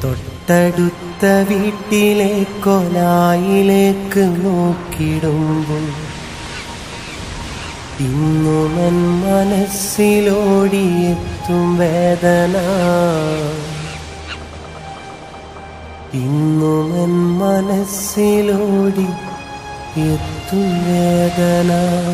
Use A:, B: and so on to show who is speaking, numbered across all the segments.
A: തൊട്ടടുത്ത വീട്ടിലെ കൊലായിലേക്ക് നോക്കിടുമ്പോൾ ഇന്നുമൻ മനസ്സിലോടിയെത്തും വേദന ഇന്നുമൻ മനസ്സിലോടി എത്തും വേദന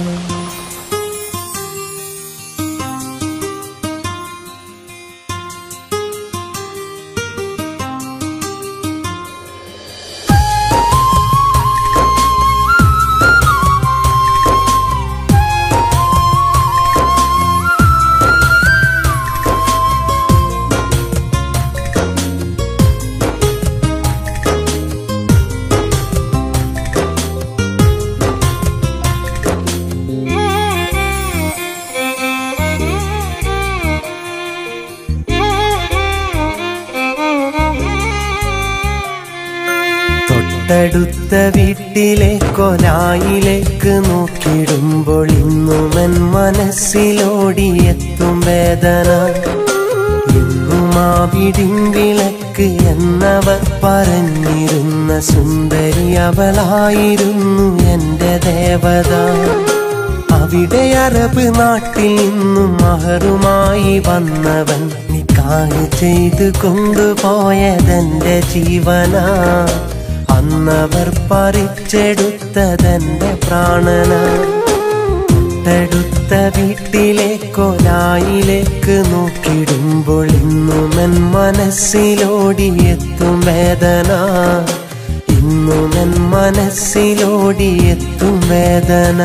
A: തൊട്ടടുത്ത വീട്ടിലെ കൊലായിലേക്ക് നോക്കിടുമ്പോൾ ഇന്നുമൻ മനസ്സിലോടിയെത്തും വേദന ഇന്നും ആ വിടിമ്പിളക്ക് എന്നവർ പറഞ്ഞിരുന്ന സുന്ദരി അവളായിരുന്നു എന്റെ ദേവത അവിടെ അറബ് നാട്ടിൽ നിന്നും മഹറുമായി വന്നവൻ നിക്കാഹ് ചെയ്ത് കൊണ്ടുപോയതെന്റെ ജീവന അന്നവർ പറിച്ചെടുത്തതെന്റെ പ്രാണന തൊട്ടടുത്ത വീട്ടിലെ കൊലായിലേക്ക് നോക്കിടുമ്പോൾ ഇന്നുമൻ മനസ്സിലോടിയെത്തും വേദന ഇന്നുമൻ മനസ്സിലോടിയെത്തും വേദന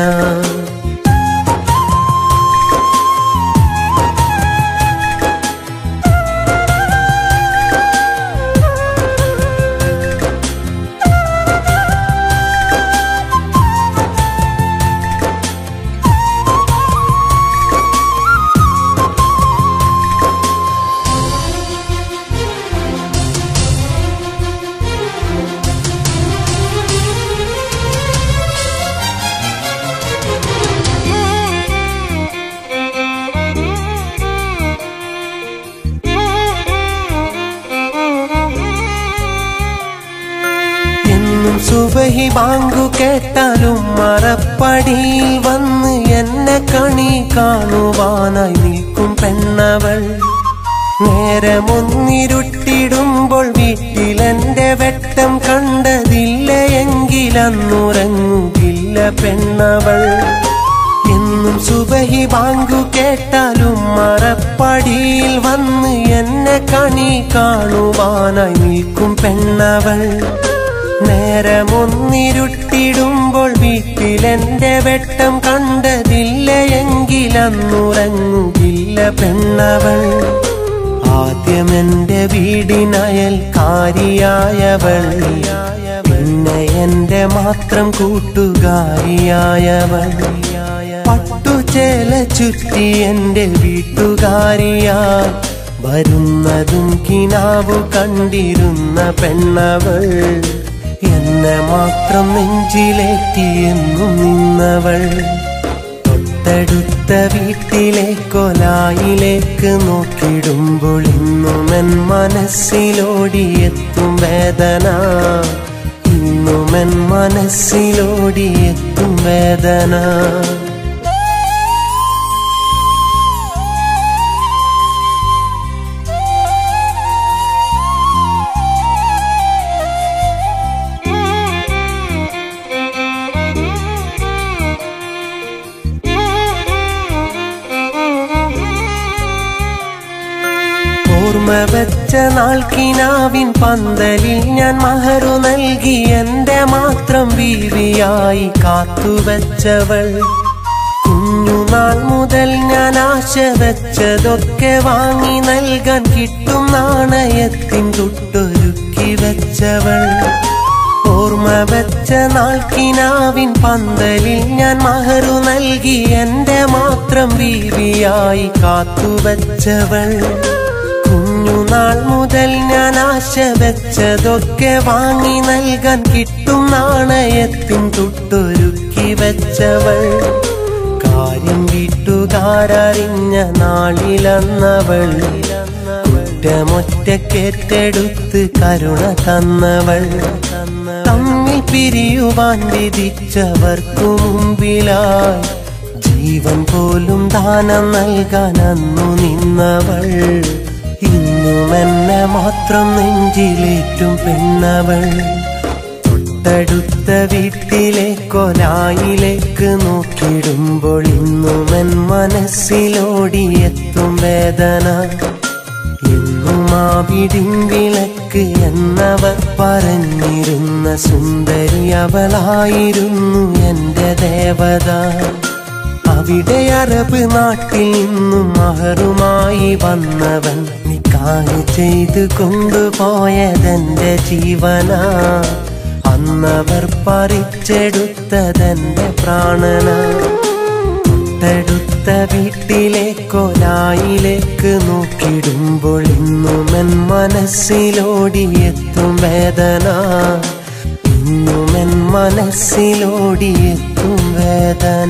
A: എന്നും സുബഹി ബാങ്കു കേട്ടാലും മറപ്പടിയിൽ വന്ന് എന്നെ കണി കാണുവാനായി നിൽക്കും പെണ്ണവൾ നേരമൊന്നിരുട്ടിടുമ്പോൾ വീട്ടിലെന്റെ വെട്ടം കണ്ടതില്ല എങ്കിലന്നുറങ്ങുകില്ല പെണ്ണവൾ എന്നും സുബഹി ബാങ്കു കേട്ടാലും മറപ്പടിയിൽ വന്ന് എന്നെ കണി കാണുവാനായി നിൽക്കും പെണ്ണവൾ നേരമൊന്നിരുട്ടിടുമ്പോൾ വീട്ടിലെന്റെ വെട്ടം കണ്ടതില്ല എങ്കിലന്നുറങ്ങുകില്ല പെണ്ണവൾ ആദ്യമെന്റെ വീടിനയൽക്കാരിയായവൾ പിന്നെ എന്റെ മാത്രം കൂട്ടുകാരിയായവൾ പട്ടുചേല ചുറ്റി എന്റെ വീട്ടുകാരിയായി വരുന്നതും കിനാവു കണ്ടിരുന്ന പെണ്ണവൾ എന്നെ മാത്രം നെഞ്ചിലേറ്റി എന്നും നിന്നവൾ തൊട്ടടുത്ത വീട്ടിലെ കൊലായിലേക്ക് നോക്കിടുമ്പോൾ ഇന്നുമൻ മനസ്സിലോടിയെത്തും വേദന ഇന്നുമൻ മനസ്സിലോടിയെത്തും വേദന ഓർമ്മ വെച്ച നാൾക്കിനാവിൻ പന്തലിൽ ഞാൻ മഹറു നൽകി എന്റെ മാത്രം ബീവിയായി കാത്തുവച്ചവൾ കുഞ്ഞുനാൾ മുതൽ ഞാൻ ആശ വെച്ചതൊക്കെ വാങ്ങി നൽകാൻ കിട്ടും നാണയത്തിൻ തൊട്ടൊരുക്കി വെച്ചവൾ ഓർമ്മ വെച്ച നാൾക്കിനാവിൻ പന്തലിൽ ഞാൻ മഹറു നൽകി എന്റെ മാത്രം ബീവിയായി കാത്തുവച്ചവൾ കുഞ്ഞുനാൾ മുതൽ ഞാൻ ആശ വെച്ചതൊക്കെ വാങ്ങി നൽകാൻ കിട്ടും നാണയത്തിൻ തൊട്ടൊരുക്കി വെച്ചവൾ കാര്യം വീട്ടുകാരറിഞ്ഞ നാളിലന്നവൾ കുറ്റമൊറ്റക്കേറ്റെടുത്ത് കരുണ തന്നവൾ തമ്മിൽ പിരിയുവാൻ വിധിച്ചവർക്കു മുമ്പിലായി ജീവൻ പോലും ദാനം നൽകാൻ അന്നു നിന്നവൾ ഇന്നും എന്നെ മാത്രം നെഞ്ചിലേറ്റും പെണ്ണവൾ തൊട്ടടുത്ത വീട്ടിലെ കൊലായിലേക്ക് നോക്കിടുമ്പോൾ ഇന്നും എൻ മനസ്സിലോടിയെത്തും വേദന ഇന്നും ആ വിളക്ക് എന്നവർ പറഞ്ഞിരുന്ന സുന്ദരി അവളായിരുന്നു എന്റെ ദേവത അവിടെ അറബ് നാട്ടിൽ നിന്നും മഹറുമായി വന്നവൻ നിക്കാഹ് ചെയ്ത് കൊണ്ടുപോയതെന്റെ ജീവന അന്നവർ പറിച്ചെടുത്തതെന്റെ പ്രാണന തൊട്ടടുത്ത വീട്ടിലെ കൊലായിലേക്ക് നോക്കിടുമ്പോൾ ഇന്നും എൻ മനസ്സിലോടിയെത്തും വേദന ഇന്നും എൻ മനസ്സിലോടിയെത്തും വേദന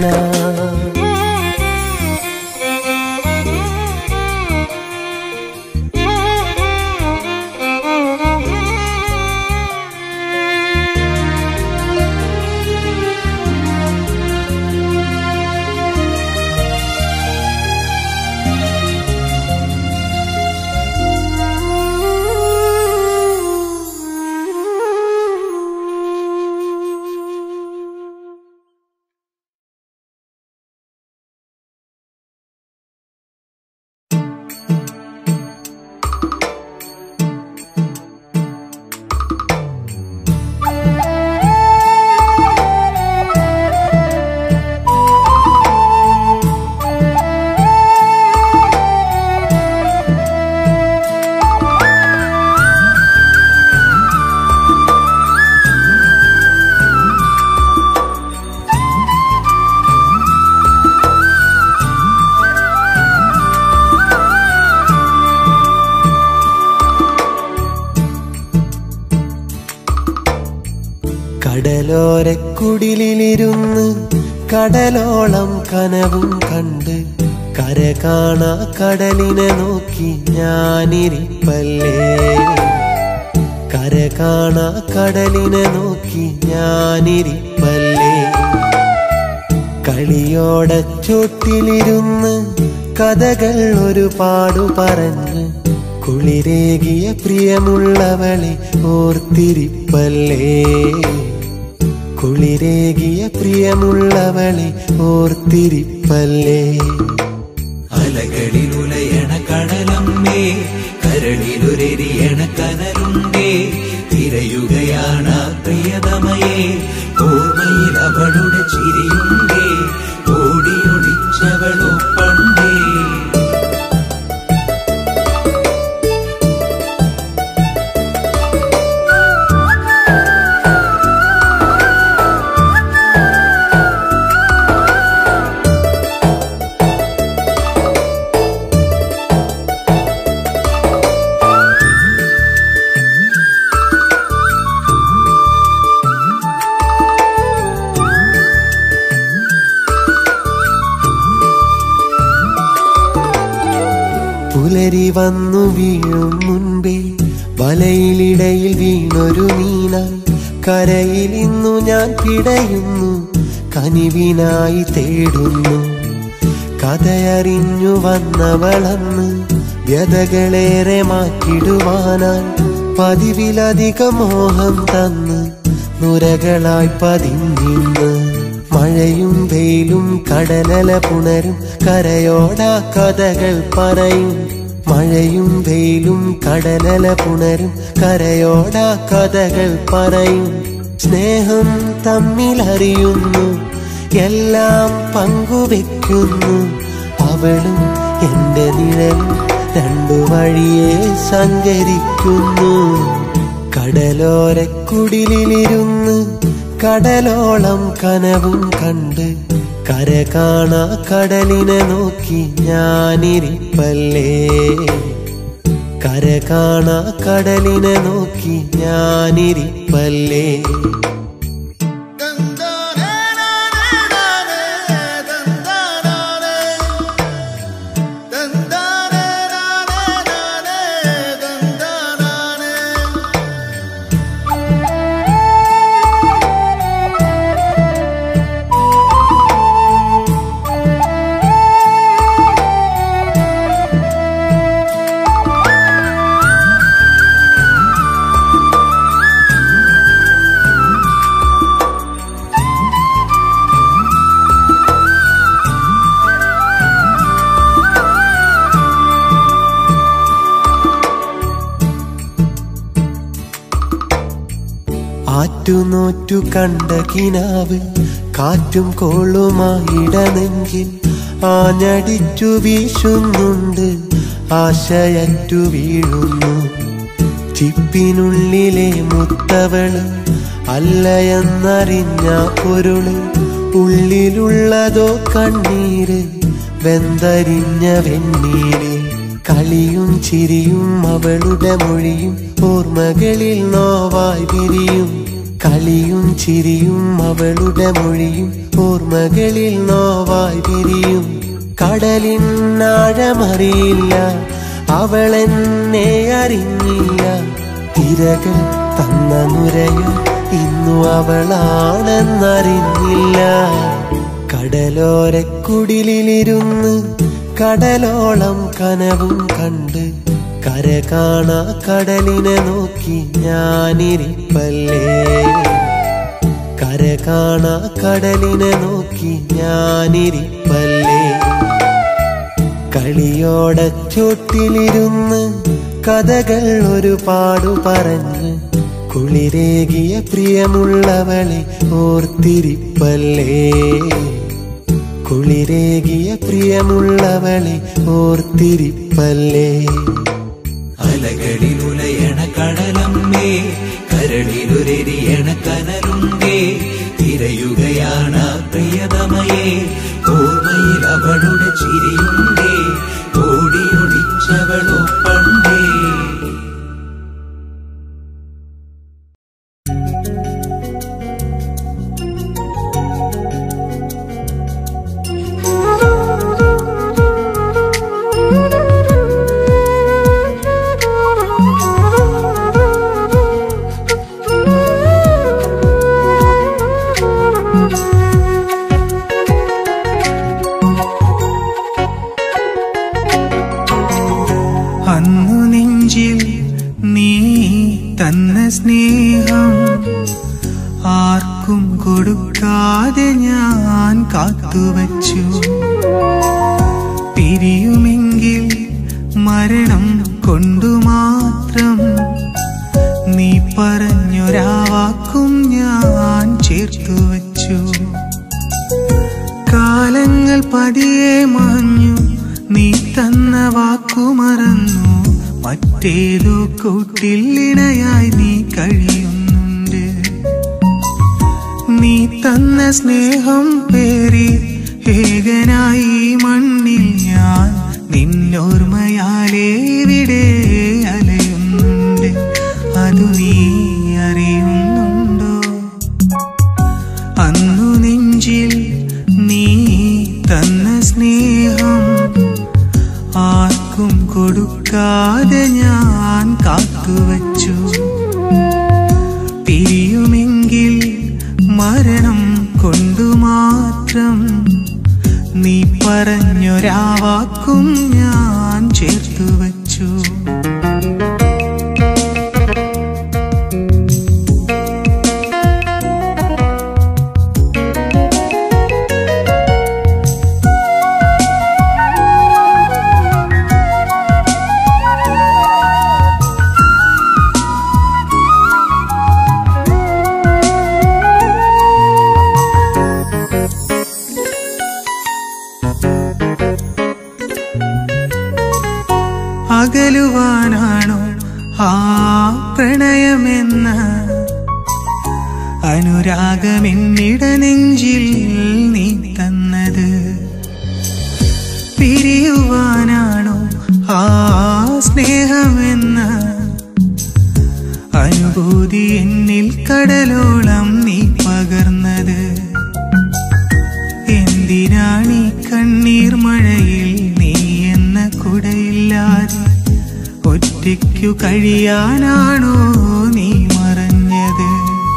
A: കടലോരക്കുടിലിരുന്ന് കടലോളം കനവും കണ്ട് കര കാണാ കടലിനെ നോക്കി ഞാനിരിപ്പല്ലേ കര കാണാ കടലിനെ നോക്കി ഞാനിരിപ്പല്ലേ കളിയോടെ ചോട്ടിലിരുന്ന് കഥകൾ ഒരുപാടു പറഞ്ഞ് കുളിരേകിയ പ്രിയമുള്ളവളെ ഓർത്തിരിപ്പല്ലേ കുളിരേകിയ പ്രിയമുള്ളവളെ ഓർത്തിരിപ്പല്ലേ
B: അലകളിലുലയണ കടലമ്മേ കരളിലുരെരിയണ കനലുണ്ടേ തിരയുകയാണ് ആ പ്രിയതമയെ ഓർമ്മയിൽ അവളുടെ ചിരിയുണ്ടേ ഓടിയൊളിച്ചവളോ പണ്ടേ
A: പുലരി വന്നു വീഴും മുൻപേ വലയിലിടയിൽ വീണൊരു മീന കരയിൽ ഇന്നു ഞാൻ പിടയുന്നു കനിവിനായി തേടുന്നു കഥയറിഞ്ഞു വന്നവളന്ന് വ്യതകളേറെ മാറ്റിടുവാനായി പതിവിലധികം മോഹം തന്ന് നുരകളായി പതിഞ്ഞിന്ന് മഴയും വെയിലും കടലല പുണരും കരയോടാ കഥകൾ പറയും മഴയും വെയിലും കടലല പുണരും കരയോടാ കഥകൾ പറയും സ്നേഹം തമ്മിലറിയുന്നു എല്ലാം പങ്കുവെക്കുന്നു അവളും എന്റെ നിഴലും രണ്ടു വഴിയെ സഞ്ചരിക്കുന്നു കടലോരക്കുടിലിരുന്ന് കടലോളം കനവും കണ്ട് കര കാണാ കടലിനെ നോക്കി ഞാനിരിപ്പല്ലേ കര കാണാ കടലിനെ നോക്കി ഞാനിരിപ്പല്ലേ
C: ദന്താനേ
A: ആറ്റുനോറ്റു കണ്ട കിനാവ് കാറ്റും കോളുമായിട നെഞ്ചിൽ ആഞ്ഞടിച്ചു വീശുന്നുണ്ട് ആശയറ്റു വീഴുന്നു ചിപ്പിനുള്ളിലെ മുത്തവള് അല്ലയെന്നറിഞ്ഞ പൊരുള് ഉള്ളിലുള്ളതോ കണ്ണീര് വെന്തരിഞ്ഞ വെണ്ണീര് കളിയും ചിരിയും അവളുടെ മൊഴിയും ഓർമ്മകളിൽ നോവായി വിരിയും കളിയും ചിരിയും അവളുടെ മൊഴിയും ഓർമ്മകളിൽ നോവായി വിരിയും കടലിനാഴമറിയില്ല അവളെന്നെ അറിഞ്ഞില്ല തിരകൾ തന്ന നുരയോ ഇന്നു അവളാണെന്നറിഞ്ഞില്ല കടലോരക്കുടിലിരുന്ന് കടലോളം കനവും കണ്ട് കര കാണാ കടലിനെ നോക്കി ഞാനിരിപ്പല്ലേ കര കാണാ കടലിനെ നോക്കി ഞാനിരിപ്പല്ലേ കളിയോടെ ചോട്ടിലിരുന്ന് കഥകൾ ഒരുപാടു പറഞ്ഞ് കുളിരേകിയ പ്രിയമുള്ളവളെ ഓർത്തിരിപ്പല്ലേ കുളിരേകിയ പ്രിയമുള്ളവളെ ഓർത്തിരിപ്പല്ലേ
B: അലകളിലുലയണ കടലമ്മേ കരളിലുരെരിയണ കനലുണ്ടേ തിരയുകയാണ് ആ പ്രിയതമയെ ഓർമ്മയിൽ അവളുടെ ചിരിയുണ്ടേ ഓടിയൊളിച്ചവളോ പണ്ടേ
C: അന്നു നെഞ്ചിൽ നീ തന്ന സ്നേഹം ആർക്കും കൊടുക്കാതെ ഞാൻ കാത്തുവച്ചു പിരിയുമെങ്കിൽ മരണം കൊണ്ടു മാത്രം നീ പറഞ്ഞൊരാ വാക്കും ഞാൻ ചേർത്തു വച്ചു കാലങ്ങൾ പതിയെ മാഞ്ഞു നീ തന്ന വാക്കു മറന്നു മറ്റേതോ കൂട്ടില്ലിണയായി നീ കഴിയുന്നുണ്ട് നീ തന്ന സ്നേഹം പേറി ഏകനായി ഈ മണ്ണിൽ ഞാൻ നിന്നോർമ്മയാലേ ഇവിടെ അലയുന്നുണ്ട് അതു നീ അറിയുന്നുണ്ടോ അന്നു നെഞ്ചിൽ നീ തന്ന സ്നേഹം ആർക്കും കൊടുക്കാതെ ഞാൻ കാത്തുവച്ചു പിരിയുമെങ്കിൽ മരണം കൊണ്ടു മാത്രം നീ പറഞ്ഞൊരാ വാക്കും ഞാൻ ചേർത്തു വച്ചു അകലുവാനാണോ ആ പ്രണയമെന്ന അനുരാഗമെന്നിട നെഞ്ചിൽ നീ തന്നത് പിരിയുവാനാണോ ആ സ്നേഹമെന്ന അനുഭൂതി എന്നിൽ കടലോളം നീ പകർന്നത് എന്തിനാണീ കണ്ണീർ മഴയിൽ നീ എന്ന കുടയില്ലാതെ ഒറ്റയ്ക്കു കഴിയാനാണോ നീ മറഞ്ഞത്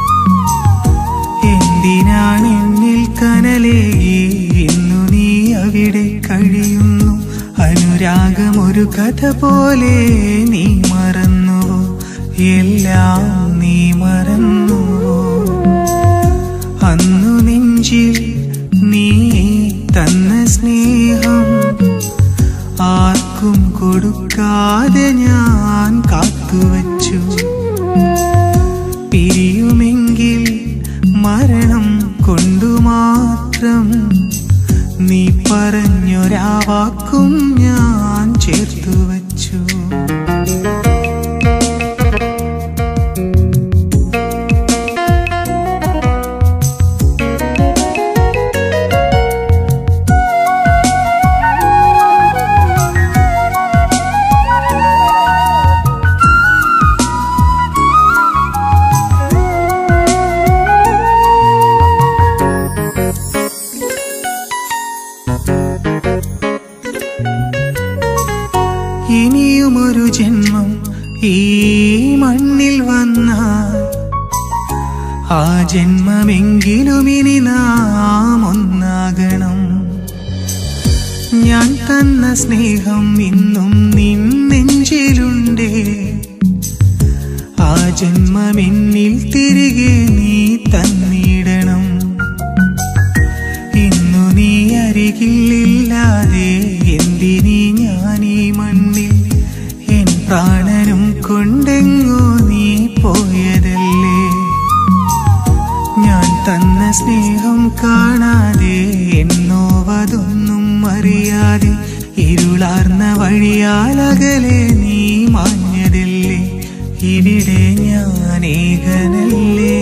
C: എന്തിനാണ് എന്നിൽ കനലേകി ഇന്നു നീ അവിടെ കഴിയുന്നു അനുരാഗം ഒരു കഥ പോലെ നീ മറന്നുവോ എല്ലാം നീ മറന്നുവോ അന്നു നെഞ്ചിൽ നീ തന്ന സ്നേഹം ആർക്കും കൊടുക്കാതെ ഞാൻ കാത്തുവച്ചു പിരിയുമെങ്കിൽ മരണം കൊണ്ടു മാത്രം നീ പറഞ്ഞൊരാ വാക്കും ഞാൻ ചേർത്തു വച്ചു ഇനിയുമൊരു ജന്മം ഈ മണ്ണിൽ വന്നാൽ ആ ജന്മമെങ്കിലും ഇനി നാം ഒന്നാകണം ഞാൻ തന്ന സ്നേഹം ഇന്നും നിൻ നെഞ്ചിലുണ്ടേ ആ ജന്മമെന്നിൽ തിരികെ നീ തന്നിടണം ഇന്നു നീ അരികിലില്ലാതെ എന്തിനീ ഞാൻ ഈ മണ്ണിൽ എൻ പ്രാണനും കൊണ്ടെങ്ങോ നീ പോയതല്ലേ ഞാൻ തന്ന സ്നേഹം കാണാതെ എന്നോവതൊന്നും അറിയാതെ ഇരുളാർന്ന വഴിയാലകലെ നീ മാഞ്ഞതല്ലേ ഇവിടെ ഞാൻ ഏകനല്ലേ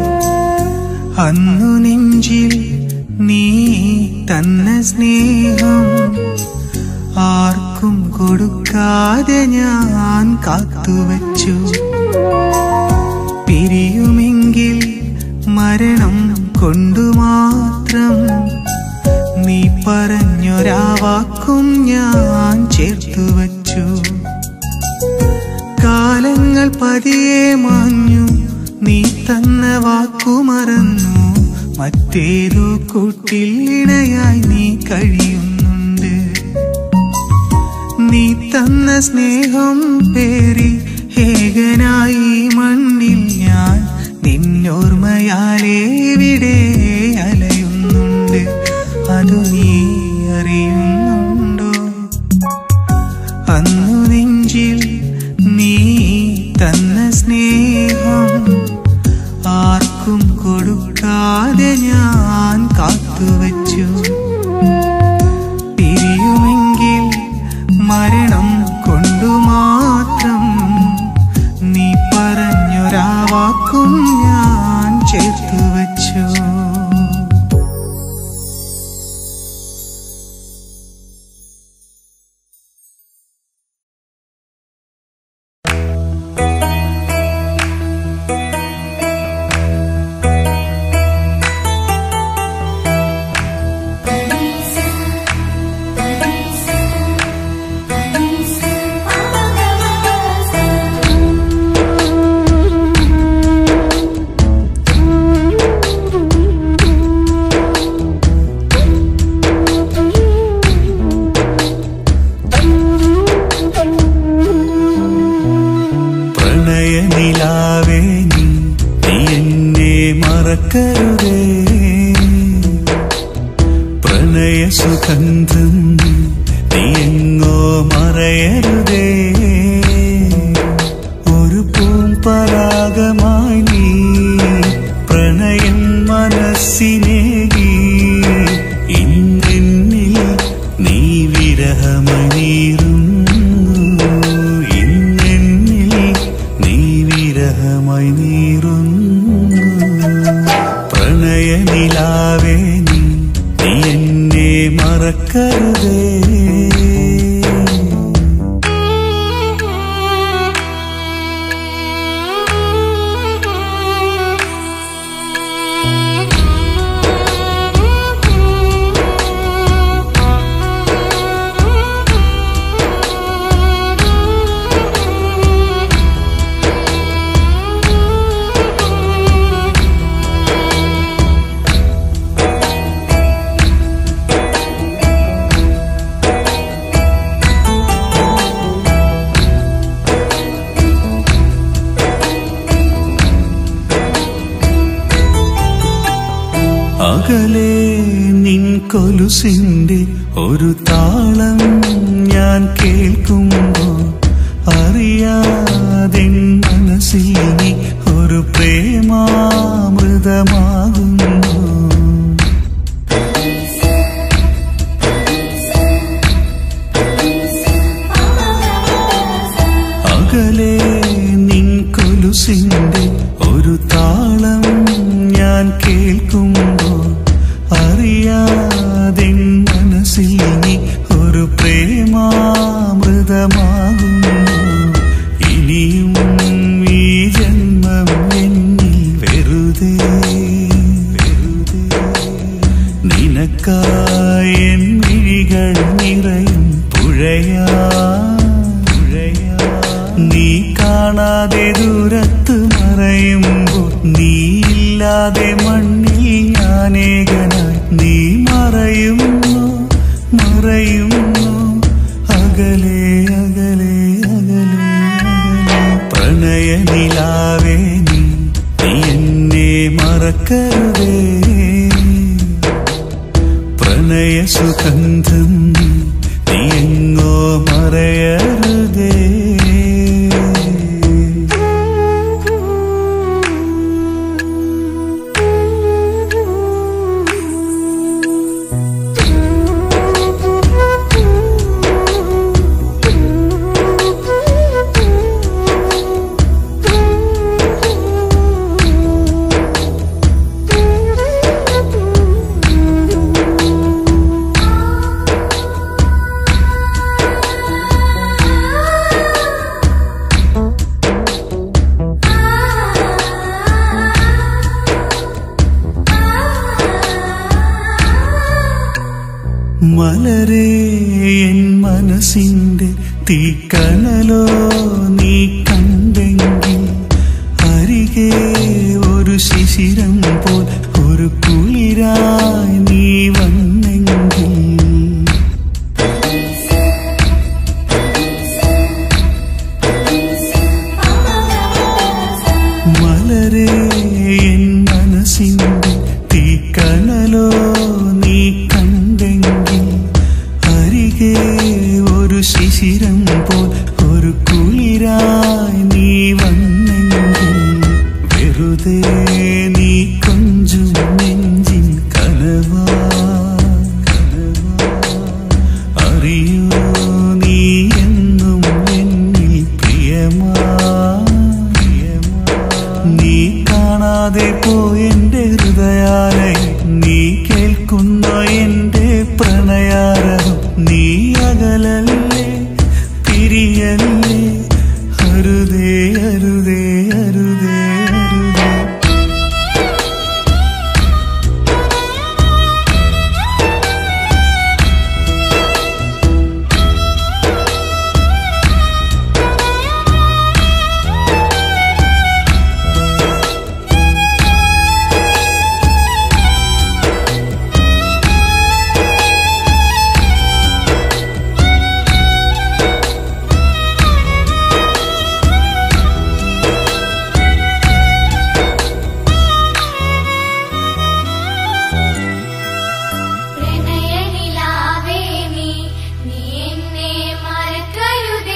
C: അന്നു നെഞ്ചിൽ നീ തന്ന സ്നേഹം ആർക്കും കൊടുക്കാതെ ഞാൻ കാത്തുവച്ചു പിരിയുമെങ്കിൽ മരണം കൊണ്ടു മാത്രം നീ പറഞ്ഞൊരാ വാക്കും ഞാൻ ചേർത്തു വച്ചു കാലങ്ങൾ പതിയെ മാഞ്ഞു നീ തന്ന വാക്കു മറന്നു മറ്റേതോ കൂട്ടിൽ ഇണയായി നീ കഴിയുന്നുണ്ട് നീ തന്ന സ്നേഹം പേറി ഏകനായി മണ്ണിൽ ഞാൻ നിന്നോർമ്മയാലേ ഇവിടെ അലയുന്നുണ്ട് അതു നീ അറിയുന്നുണ്ടോ അന്നു നെഞ്ചിൽ നീ തന്ന സ്നേഹം ആർക്കും കൊടുക്കാതെ ഞാൻ കാത്തുവച്ചു പിരിയുമെങ്കിൽ മരണം കൊണ്ടു മാത്രം നീ പറഞ്ഞൊരാ വാക്കും ഞാൻ ചേർത്തു വച്ചു
D: പ്രണയനിലാവേ നീ നീ എന്നെ മറക്കരുതേ പ്രണയ സുഗന്ധം നീ എങ്ങോ മറയരുതേ ഒരു പൂമ്പരാഗമായി നീ പ്രണയം മനസ്സിനേകി ഇന്നെന്നിൽ നീ വിരഹമനീറുന്നു ഇന്നെന്നിൽ നീ വിരഹമായി നീറുന്നു പ്രണയനിലാവേ നീ നീ എന്നെ മറക്കരുതേ അകലെ നിൻ കൊലുസിന്റെ ഒരു താളം ഞാൻ കേൾക്കുമ്പോൾ അറിയാതെ മനസ്സിൽ നീ ഒരു പ്രേമാമൃതമാകുന്നു അകലെ നിൻ കൊലുസിന്റെ ഒരു താളം ഞാൻ കേൾക്കുമ്പോൾ അറിയാതെ മനസ്സിൽ നീ ഒരു പ്രേമാമൃതമാകുന്നു ഇനിയും ഈ ജന്മം എന്നിൽ വെറുതെ വെറുതെ നിനക്കായി എൻ മിഴികൾ നിറയും പുഴയാ പുഴയാ നീ കാണാതെ ദൂരത്ത് മറയുമ്പോൾ നീയില്ലാതെ മണ്ണിൽ ഞാനേകനായി നീ മറയുന്നു മറയുന്നു അകലെ അകലെ അകലെ അകലെ പ്രണയനിലാവേ നീ നീ എന്നെ മറക്കരുതേ പ്രണയ സുഗന്ധം നീ എങ്ങോ മറയരുതേ മലരേ എൻ മനസ്സിന്റെ തീക്കണലോ നീ കണ്ടെങ്കിൽ അരികെ ഒരു ശിശിരം പോൽ ഒരു കുളിരായി നീ വന്നെങ്കിൽ മലരേ എൻ മനസ്സിന്റെ തീക്കണലോ നീ കണ്ടെങ്കിൽ അരികെ ഒരു ശിശിരം പോൽ ഒരു കുളിരായി നീ വന്നെങ്കിൽ വെറുതെ നീ കൊഞ്ചും നെഞ്ചിൻ കനവാ കനവാ അറിയോ നീ എന്നും എന്നിൽ പ്രിയമാ പ്രിയമാ. നീ കാണാതെ പോയെന്റെ ഹൃദയാലയം നീ കേൾക്കുന്ന എന്റെ പ്രണയാരഹം നീ അകലല്ലേ പിരിയല്ലേ അരുതേ അരുതേ അരുതേ അരുതേ
E: പ്രണയനിലാവേ നീ നീ എന്നെ മറക്കരുതേ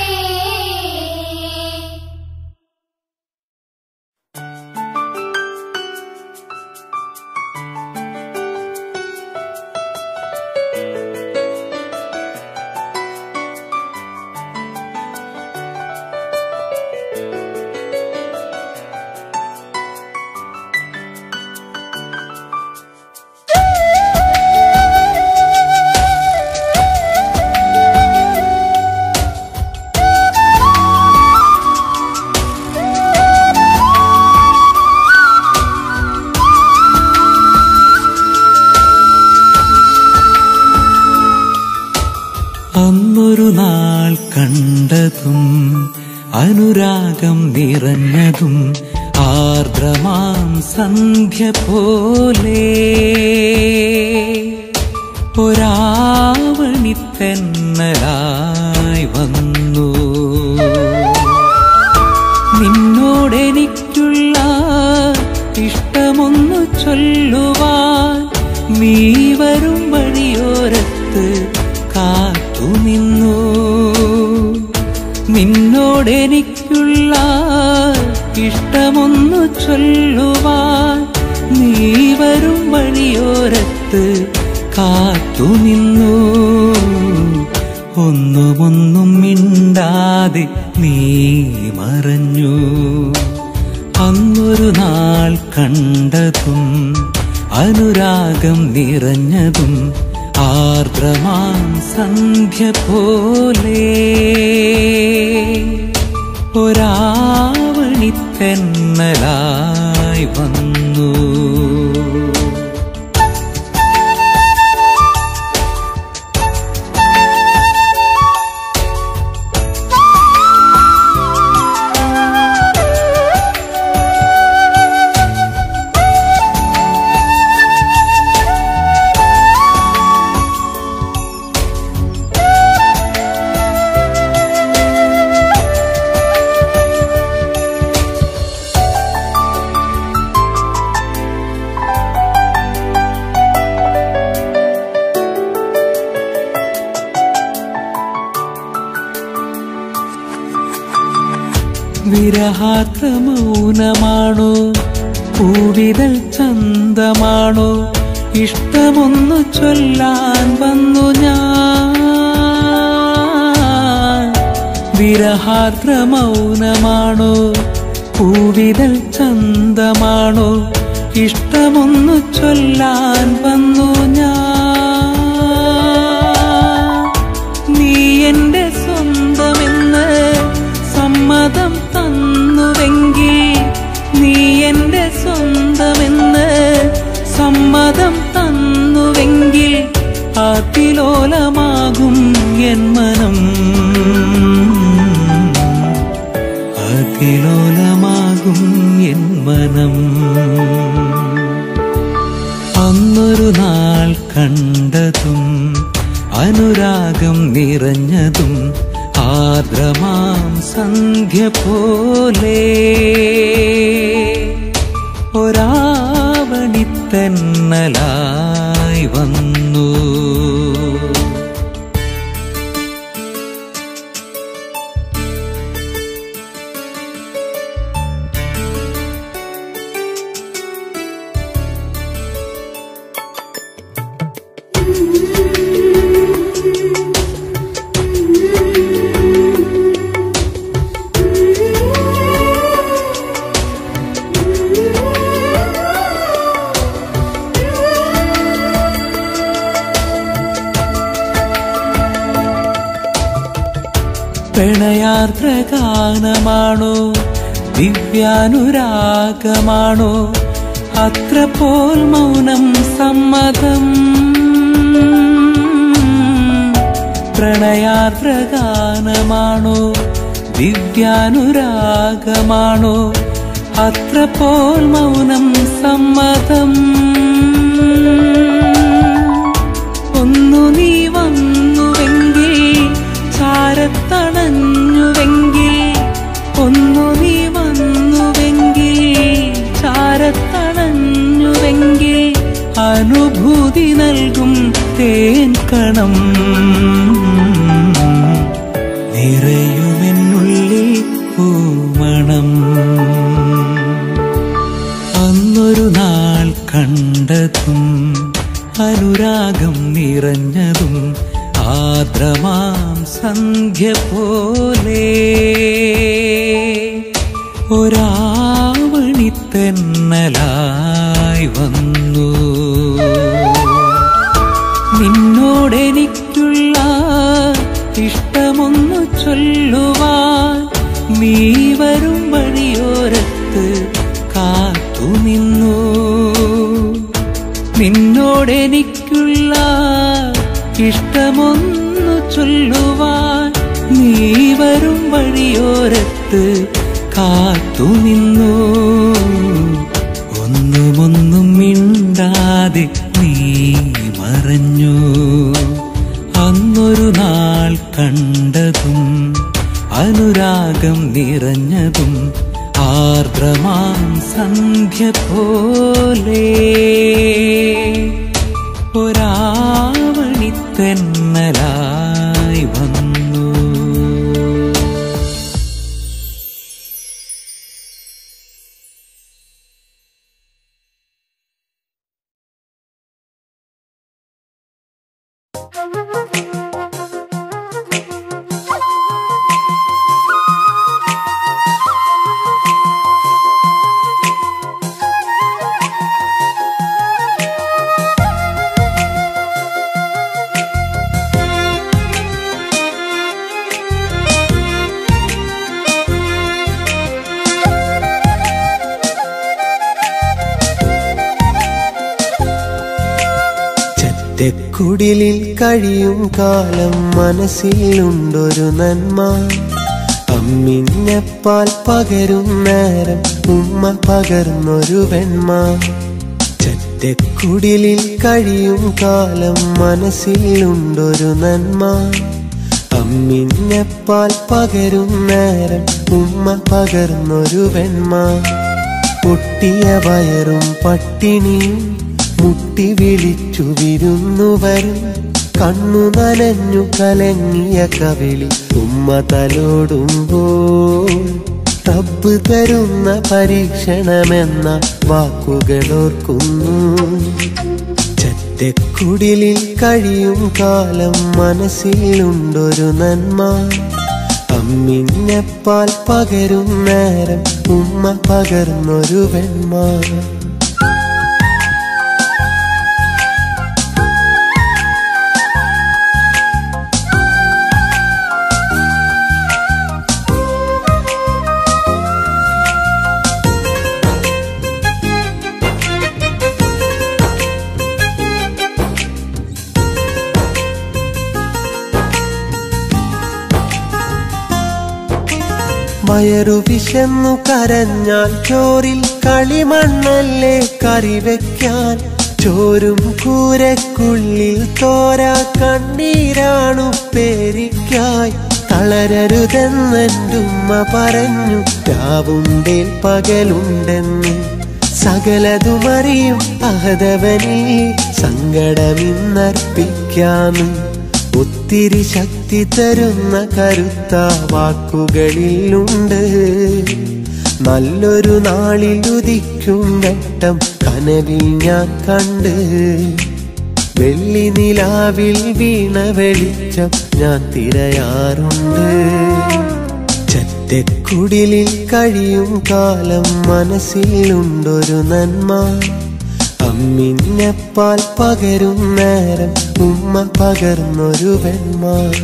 B: അന്നൊരു നാൾ കണ്ടതും അനുരാഗം നിറഞ്ഞതും ആർദ്രമാം സന്ധ്യ പോലെ ഒരാവണിത്തെന്നലായി വന്നു നിന്നോടെനിക്കുള്ള ഇഷ്ടമൊന്നു ചൊല്ലുവാൻ നീ വരും വഴിയോരത്ത് കാത്തുനിന്നു നിന്നോടെനിക്കുള്ള ഇഷ്ടമൊന്നു ചൊല്ലുവാൻ നീ വരും വഴിയോരത്ത് കാത്തുനിന്നു ഒന്നുമൊന്നും മിണ്ടാതെ നീ മറഞ്ഞു അന്നൊരു നാൾ കണ്ടതും അനുരാഗം നിറഞ്ഞതും ആർദ്രമാം സന്ധ്യ പോലെ ഒരാവണിത്തെന്നലായി വന്നു വിരഹാത്ര മൗനമാണോ പൂവിതൾ ചന്തമാണോ ഇഷ്ടമൊന്നു ചൊല്ലാൻ വന്നു ഞാൻ വിരഹാർദ്ര മൗനമാണോ പൂവിതൾ ചന്തമാണോ ഇഷ്ടമൊന്നു ചൊല്ലാൻ വന്നു ഞാൻ നീ എന്റെ സ്വന്തമെന്ന് സമ്മതം തന്നുവെങ്കിൽ നീ എന്റെ സ്വന്തമെന്ന് സമ്മതം തന്നുവെങ്കിൽ അതിലോലമാകും എൻ മനം അതിലോലമാകും എൻ മനം അന്നൊരു നാൾ കണ്ടതും അനുരാഗം നിറഞ്ഞതും ആർദ്രമാം സന്ധ്യ പോലെ ഒരാവണിത്തെന്നലായി വന്നു പ്രണയാർദ്ര ഗാനമാണോ ദിവ്യാനുരാഗമാണോ അത്ര പോൽ മൗനം സമ്മതം പ്രണയാർദ്ര ഗാനമാണോ ദിവ്യാനുരാഗമാണോ അത്ര പോൽ മൗനം സമ്മതം ഒന്നു നീ വന്നുവെങ്കിൽ ചാരത്തണഞ്ഞുവെങ്കിൽ ഒന്നു നീ വന്നുവെങ്കിൽ ചാരത്തണഞ്ഞുവെങ്കിൽ അനുഭൂതി നൽകും തേൻ കണം നിറയുമെന്നുള്ളിൽ പൂമണം അന്നൊരു നാൾ കണ്ടതും അനുരാഗം നിറഞ്ഞതും ആർദ്രമാം സന്ധ്യ പോലെ ഒരാവണിത്തെന്നലായി വന്നു നിന്നോടെനിക്കുള്ള ഇഷ്ടമൊന്നു ചൊല്ലുവാൻ നീ വരും വഴിയോരത്ത് കാത്തുനിന്നു നിന്നോടെനിക്കുള്ള ഇഷ്ടമൊന്നു ചൊല്ലുവാൻ നീ വരും വഴിയോരത്ത് കാത്തുനിന്നു ഒന്നുമൊന്നും മിണ്ടാതെ നീ മറഞ്ഞു അന്നൊരു നാൾ കണ്ടതും അനുരാഗം നിറഞ്ഞതും ആർദ്രമാം സന്ധ്യ പോലെ ഒരാവണിത്തെന്നലായി വന്നു
A: ചെറ്റക്കുടിലിൽ കഴിയും കാലം മനസ്സിലുണ്ടൊരു നന്മ അമ്മിഞ്ഞപ്പാൽ പകരും നേരം ഉമ്മ പകർന്നൊരു വെണ്മ ചെറ്റക്കുടിലിൽ കഴിയും കാലം മനസ്സിലുണ്ടൊരു നന്മ അമ്മിഞ്ഞപ്പാൽ പകരും നേരം ഉമ്മ പകർന്നൊരു വെണ്മ പൊട്ടിയ വയറും പട്ടിണിയും മുട്ടി വിളിച്ചു വിരുന്നുവരും കണ്ണു നനഞ്ഞു കലങ്ങിയ കവിളി ഉമ്മ തലോടുമ്പോൾ റബ്ബ് തരുന്ന പരീക്ഷണമെന്ന വാക്കുകളോർക്കുന്നു ചറ്റക്കുടിലിൽ കഴിയും കാലം മനസ്സിലുണ്ടൊരു നന്മ അമ്മിഞ്ഞപ്പാൽ പകരും നേരം ഉമ്മ പകർന്നൊരു വെണ്മ വയറു വിശന്നു കരഞ്ഞാൽ ചോറിൽ കളിമണ്ണല്ലേ കറി വെക്കാൻ ചോരും കൂരക്കുള്ളിൽ തോരാ കണ്ണീരാണു പേരിക്കായി തളരരുതെന്നെൻ്റുമ്മ പറഞ്ഞു രാവുണ്ടേൽ പകലുണ്ടെന്ന് സകലതുമറിയും അഹതവനീ സങ്കടമിന്നർപ്പിക്കാന്ന് ഒത്തിരി ശക്തി തരുന്ന കരുത്ത വാക്കുകളിലുണ്ട് നല്ലൊരു നാളിൽ ഉദിക്കും വെട്ടം കനവിൽ ഞാൻ കണ്ട് വെള്ളി നിലാവിൽ വീണ വെളിച്ചം ഞാൻ തിരയാറുണ്ട് ചറ്റക്കുടിലിൽ കഴിയും കാലം മനസ്സിലുണ്ടൊരു നന്മ അമ്മിഞ്ഞപ്പാൽ പകരും നേരം ഉമ്മ പകർന്നൊരു വെണ്മ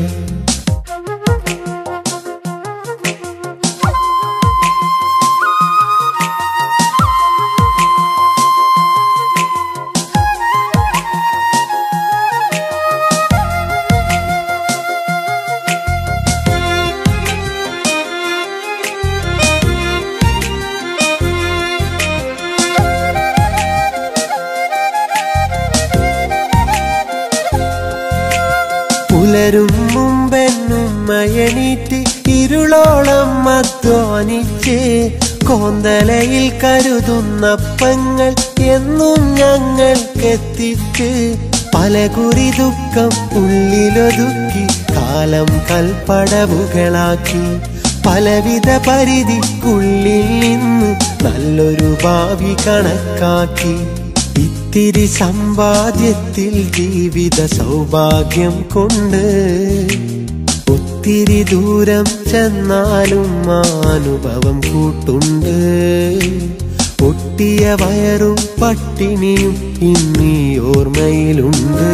A: പുലരും മുമ്പെന്നുമ്മയണീറ്റ് ഇരുളോളം അധ്വാനിച്ച് കോന്തലയിൽ കരുതുന്ന പെങ്ങൾ എന്നും ഞങ്ങൾക്കെത്തിച്ച് പല കുറി ദുഃഖം ഉള്ളിലൊതുക്കി കാലം കൽപ്പടവുകളാക്കി പലവിധ പരിധിക്കുള്ളിൽ നിന്ന് നല്ലൊരു ഭാവി കണക്കാക്കി ഇത്തിരി സമ്പാദ്യത്തിൽ ജീവിത സൗഭാഗ്യം കൊണ്ട് ഒത്തിരി ദൂരം ചെന്നാലും അനുഭവം കൂട്ടുണ്ട് ഒട്ടിയ വയറും പട്ടിണിയും ഇന്നീ ഓർമ്മയിലുണ്ട്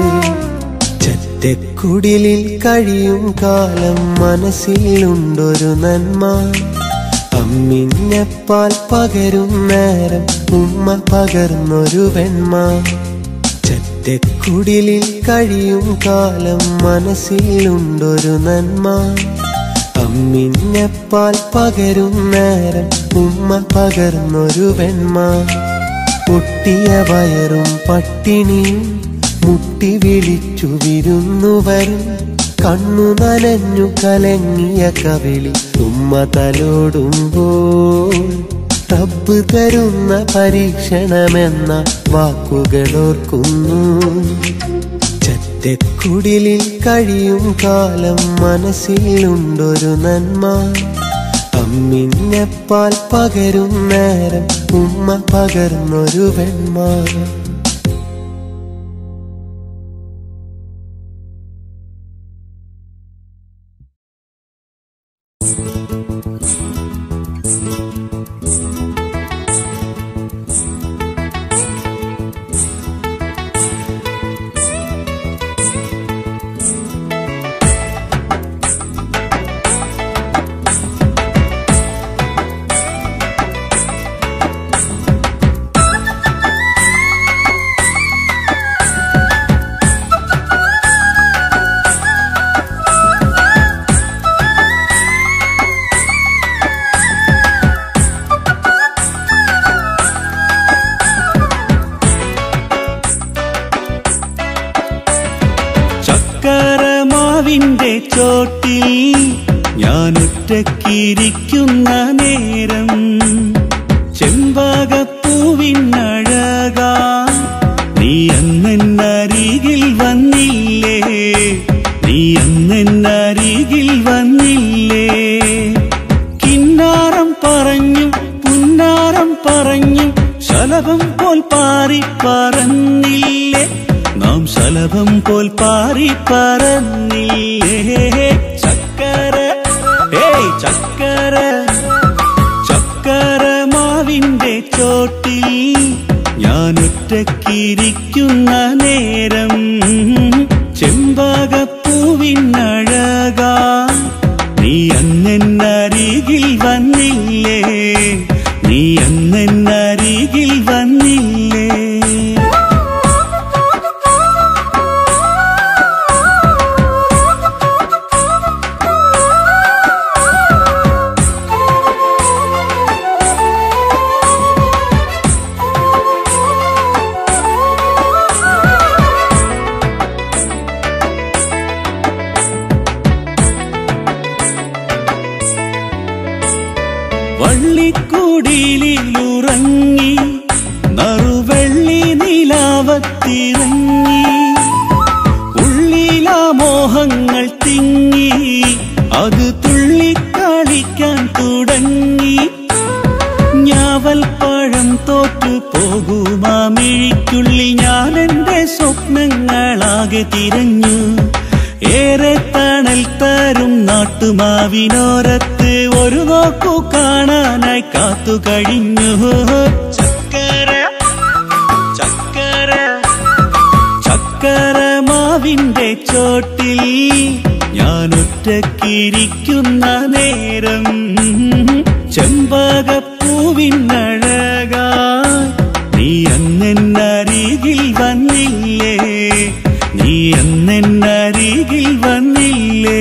A: ചറ്റക്കുടിലിൽ കഴിയും കാലം മനസ്സിലുണ്ടൊരു നന്മ അമ്മിഞ്ഞപ്പാൽ പകരും നേരം ഉമ്മ പകർന്നൊരു വെണ്മ ചറ്റക്കുടിലിൽ കഴിയും കാലം മനസ്സിലുണ്ടൊരു നന്മ അമ്മിഞ്ഞപ്പാൽ പകരും നേരം ഉമ്മ പകർന്നൊരു വെണ്മ പൊട്ടിയ വയറും പട്ടിണിയും മുട്ടി വിളിച്ചു വിരുന്നുവരും കണ്ണു നനഞ്ഞു കലങ്ങിയ കവിളി ഉമ്മ തലോടുമ്പോൾ റബ്ബ് തരുന്ന പരീക്ഷണമെന്ന വാക്കുകളോർക്കുന്നു ചറ്റക്കുടിലിൽ കഴിയും കാലം മനസ്സിലുണ്ടൊരു നന്മ അമ്മിഞ്ഞപ്പാൽ പകരും നേരം ഉമ്മ പകർന്നൊരു വെണ്മ
E: ും
D: ഞാൻ ഒറ്റക്കിരിക്കുന്ന നേരം ചെമ്പകപ്പൂവിനഴകാ നീ അന്നെന്നരികിൽ വന്നില്ലേ നീ അന്നെന്നരികിൽ വന്നില്ലേ കിന്നാരം പറഞ്ഞു പുന്നാരം പറഞ്ഞു ശലഭം പോൽ പാറി പറന്നില്ലേ നാം ശലഭം പോൽ പാറി പറന്നില്ലേ ചക്കര ഏയ് ചക്കര ചക്കര മാവിന്റെ ചോട്ടിൽ ഞാൻ ഒറ്റക്കിരിക്കുന്ന നേരം ചെമ്പകപ്പൂവിനഴകാ നീ അന്നെന്നരികിൽ വന്നില്ലേ നീ അന്നെന്നരികിൽ വന്നില്ലേ വള്ളിക്കുടിലുറങ്ങി നറുവെള്ളി നിലാവത്തിറങ്ങി ഉള്ളിലാ മോഹങ്ങൾ തിങ്ങി അത് തുള്ളിക്കളിക്കാൻ തുടങ്ങി ഞാവൽ പഴം തോറ്റു പോകുമാ മിഴിക്കുള്ളി ഞാൻ എന്റെ സ്വപ്നങ്ങളാകെ തിരഞ്ഞു ഏറെ തണൽ തരും നാട്ടുമാവിനോരത്ത് ഒരു നോക്കു കാണാനായി കാത്തു കഴിഞ്ഞു ചക്കര ചക്കര ചക്കര മാവിന്റെ ചോട്ടിൽ ഞാൻ ഒറ്റക്കിരിക്കുന്ന നേരം ചെമ്പകപ്പൂവിനഴകാ നീ അന്നെന്നരികിൽ വന്നില്ലേ നീ അന്നെന്നരികിൽ വന്നില്ലേ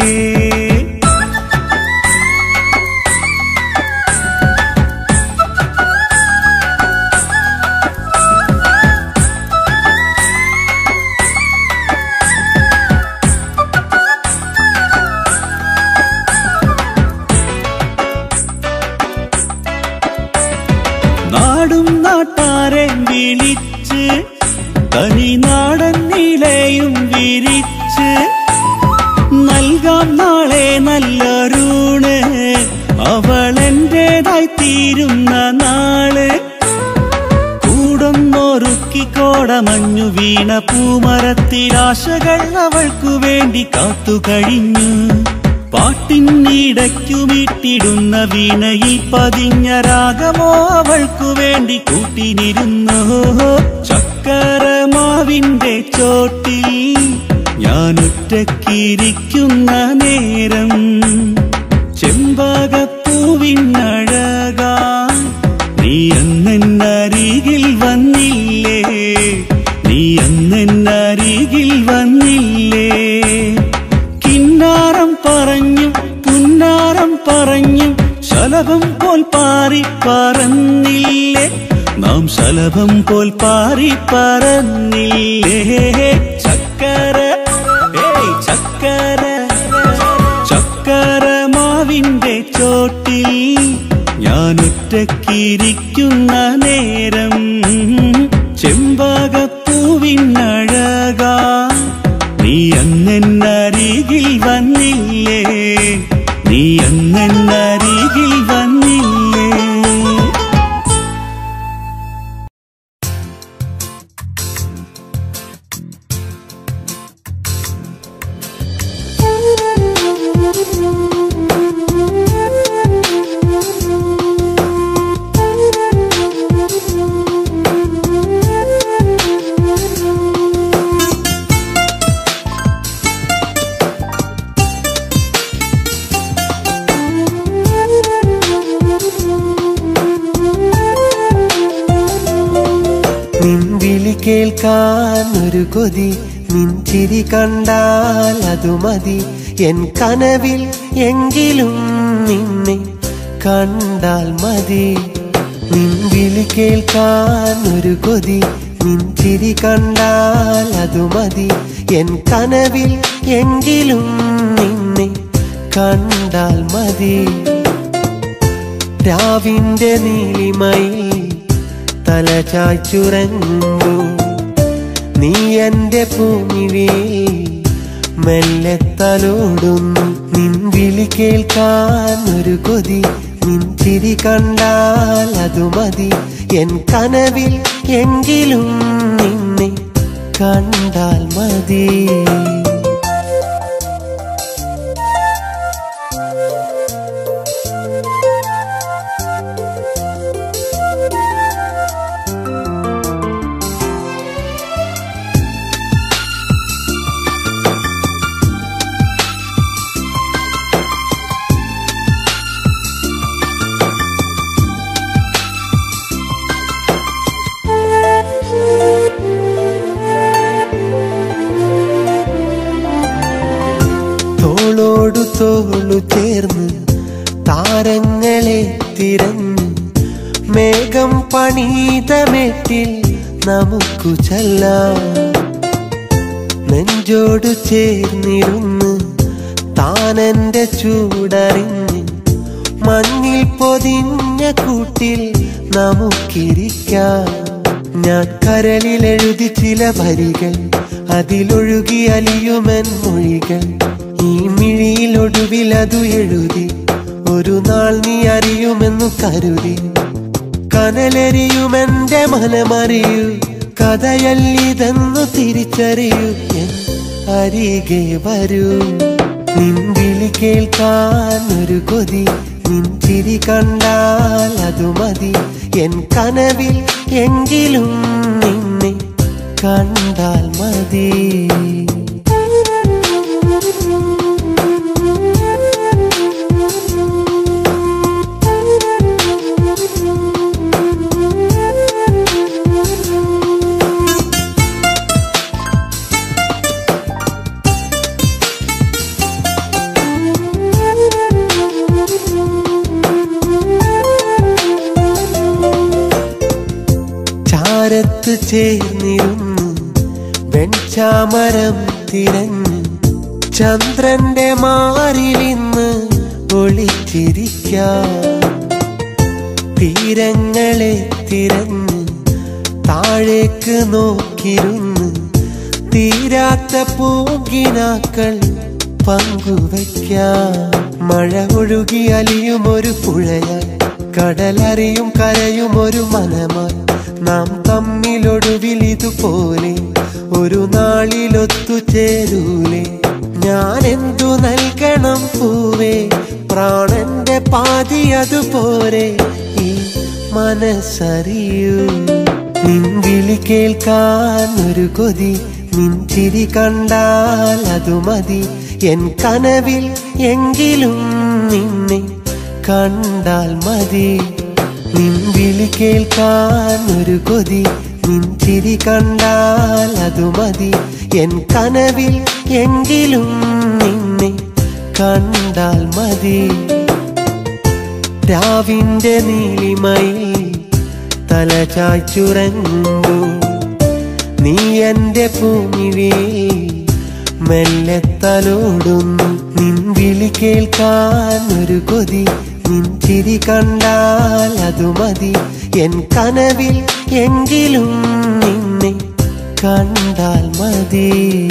D: നാടും നാട്ടാരെ വിളിച്ച് തനി നാടൻ നിലയും വിരിച്ച് നൽകാം നാളെ നല്ലൊരൂണ് അവൾ എന്റേതായി തീരുന്ന നാള് കൂടൊന്നൊരുക്കി കോടമഞ്ഞു വീണ പൂമരത്തിലാശകൾ അവൾക്കു വേണ്ടി കാത്തു കഴിഞ്ഞു പാട്ടിനിടയ്ക്കുമിട്ടിടുന്ന വീണയിൽ പതിഞ്ഞ രാഗമോ അവൾക്കു വേണ്ടി കൂട്ടിനിരുന്നു ചക്കര മാവിന്റെ ചോട്ടിൽ ഞാൻ ഒറ്റക്കിരിക്കുന്ന നേരം ചെമ്പകപ്പൂവിനഴകാ നീ അന്നെന്നരികിൽ വന്നില്ലേ നീ അന്നെന്നരികിൽ വന്നില്ലേ കിന്നാരം പറഞ്ഞു പുന്നാരം പറഞ്ഞു ശലഭം പോൽ പാറി പറന്നില്ലേ നാം ശലഭം പോൽ പാറി പറന്നില്ലേ ചക്കര ഏയ് ചക്കര ചക്കര മാവിന്റെ ചോട്ടിൽ ഞാൻ ഒറ്റക്കിരിക്കുന്ന നേരം ചെമ്പകപ്പൂവിനഴകാ നീ അന്നെന്നരികിൽ വന്നില്ലേ നീ അന്നെന്നരികിൽ വന്നില്ലേ
A: നിൻ വിളി കേൾക്കാൻ ഒരു കൊതി നിൻ ചിരി കണ്ടാൽ അതു മതി എൻ കനവിൽ എങ്കിലും നിന്നെ കണ്ടാൽ മതി നിൻ വിളി കേൾക്കാൻ ഒരു കൊതി നിൻ ചിരി കണ്ടാൽ അതു മതി എൻ കനവിൽ എങ്കിലും നിന്നെ കണ്ടാൽ മതി രാവിന്റെ നീലിമയിൽ തല ചായ്ച്ചുറങ്ങൂ നീ എന്റെ ഭൂമിയിൽ മെല്ലെ തലോടുന്നു നിൻ വിളി കേൾക്കാൻ ഒരു കൊതി നിൻ ചിരി കണ്ടാൽ അതു മതി എൻ കനവിൽ എങ്കിലും നിന്നെ കണ്ടാൽ മതി തോളോടു തോളു ചേർന്ന് താരങ്ങളെ തിരഞ്ഞ് മേഘം പണീതമേട്ടിൽ നമുക്കു ചെല്ലാം നെഞ്ചോടു ചേർന്നിരുന്ന് താനെന്റെ ചൂടറിഞ്ഞ് മഞ്ഞിൽ പൊതിഞ്ഞ കൂട്ടിൽ നമുക്കിരിക്കാം ഞാൻ കരളിൽ എഴുതി ചില വരികൾ അതിലൊഴുകി അലിയുമെൻ മൊഴികൾ ഈ മിഴിയിൽ ഒടുവിൽ അതു എഴുതി ഒരു നാൾ നീ അറിയുമെന്നു കരുതി കനലെറിയുമെന്റെ മനമറിയൂ കഥയല്ലിതെന്നു തിരിച്ചറിയൂ എൻ അരികെ വരൂ നിൻ വിളി കേൾക്കാൻ ഒരു കൊതി നിൻ ചിരി കണ്ടാൽ അതു മതി എൻ കനവിൽ എങ്കിലും നിന്നെ കണ്ടാൽ മതി ചാരത്ത് ചേർന്നിരുന്നു വെൺചാമരം തിരഞ്ഞ് ചന്ദ്രന്റെ മാറിലിന്ന് ഒളിച്ചിരിക്കാം തീരങ്ങളെ തിരഞ്ഞ് താഴേക്ക് നോക്കിരുന്ന് തീരാത്ത പൂങ്കിനാക്കൾ പങ്കുവയ്ക്കാം മഴ ഒഴുകി അലിയും ഒരു പുഴയായി കടലറിയും കരയും ഒരു മനമായി നാം തമ്മിലൊടുവിൽ ഇതുപോലെ ഒരു നാളിലൊത്തു ചേരൂലേ ഞാൻ എന്തു നൽകണം പൂവേ പ്രാണന്റെ പാതി അതുപോലെ ഈ മനസ്സറിയൂ നിൻ വിളി കേൾക്കാൻ ഒരു കൊതി നിൻ ചിരി കണ്ടാൽ അതു മതി എൻ കനവിൽ എങ്കിലും നിന്നെ കണ്ടാൽ മതി നിൻ വിളി കേൾക്കാൻ ഒരു കൊതി നിൻ ചിരി കണ്ടാൽ അതു മതി എൻ കനവിൽ എങ്കിലും നിന്നെ കണ്ടാൽ മതി രാവിന്റെ നീലിമയിൽ തല ചായ്ച്ചുറങ്ങൂ നീ എന്റെ ഭൂമിയിൽ മെല്ലെ തലോടുന്നു നിൻ വിളി കേൾക്കാൻ ഒരു കൊതി നിൻ ചിരി കണ്ടാൽ അതു മതി എൻ കനവിൽ എങ്കിലും നിന്നെ കണ്ടാൽ മതി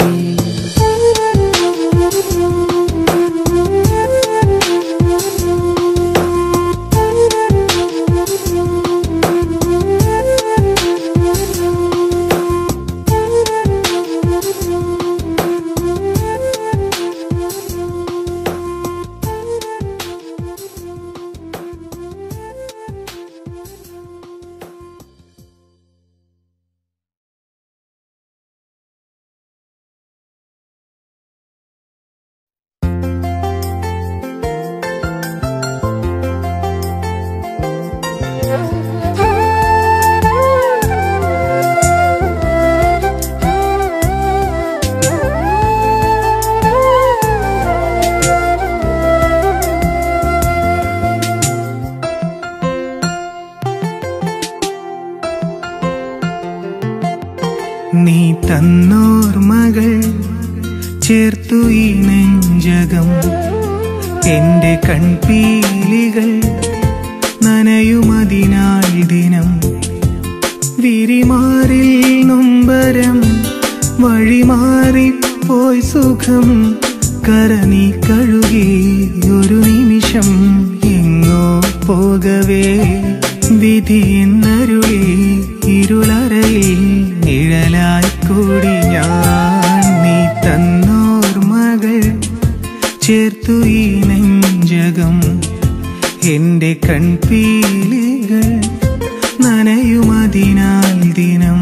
C: നീ തന്നോർമകൾ ചേർത്തു ഈ നെഞ്ചകം എന്റെ കൺപീലികൾ നനയുമതിനാൾ ദിനം വിരിമാറിൽ നൊമ്പരം വഴിമാറിപ്പോയി സുഖം കരനീ കഴുകി ഒരു നിമിഷം എങ്ങോ പോകവേ വിധി എന്നരുളി ഇരുളറയിൽ നിഴലായി കൂടി ഞാൻ നീ തന്നോർമകൾ ചേർത്തു ഈ നെഞ്ചകം എന്റെ കൺപീലികൾ നനയുമതിനാൽ ദിനം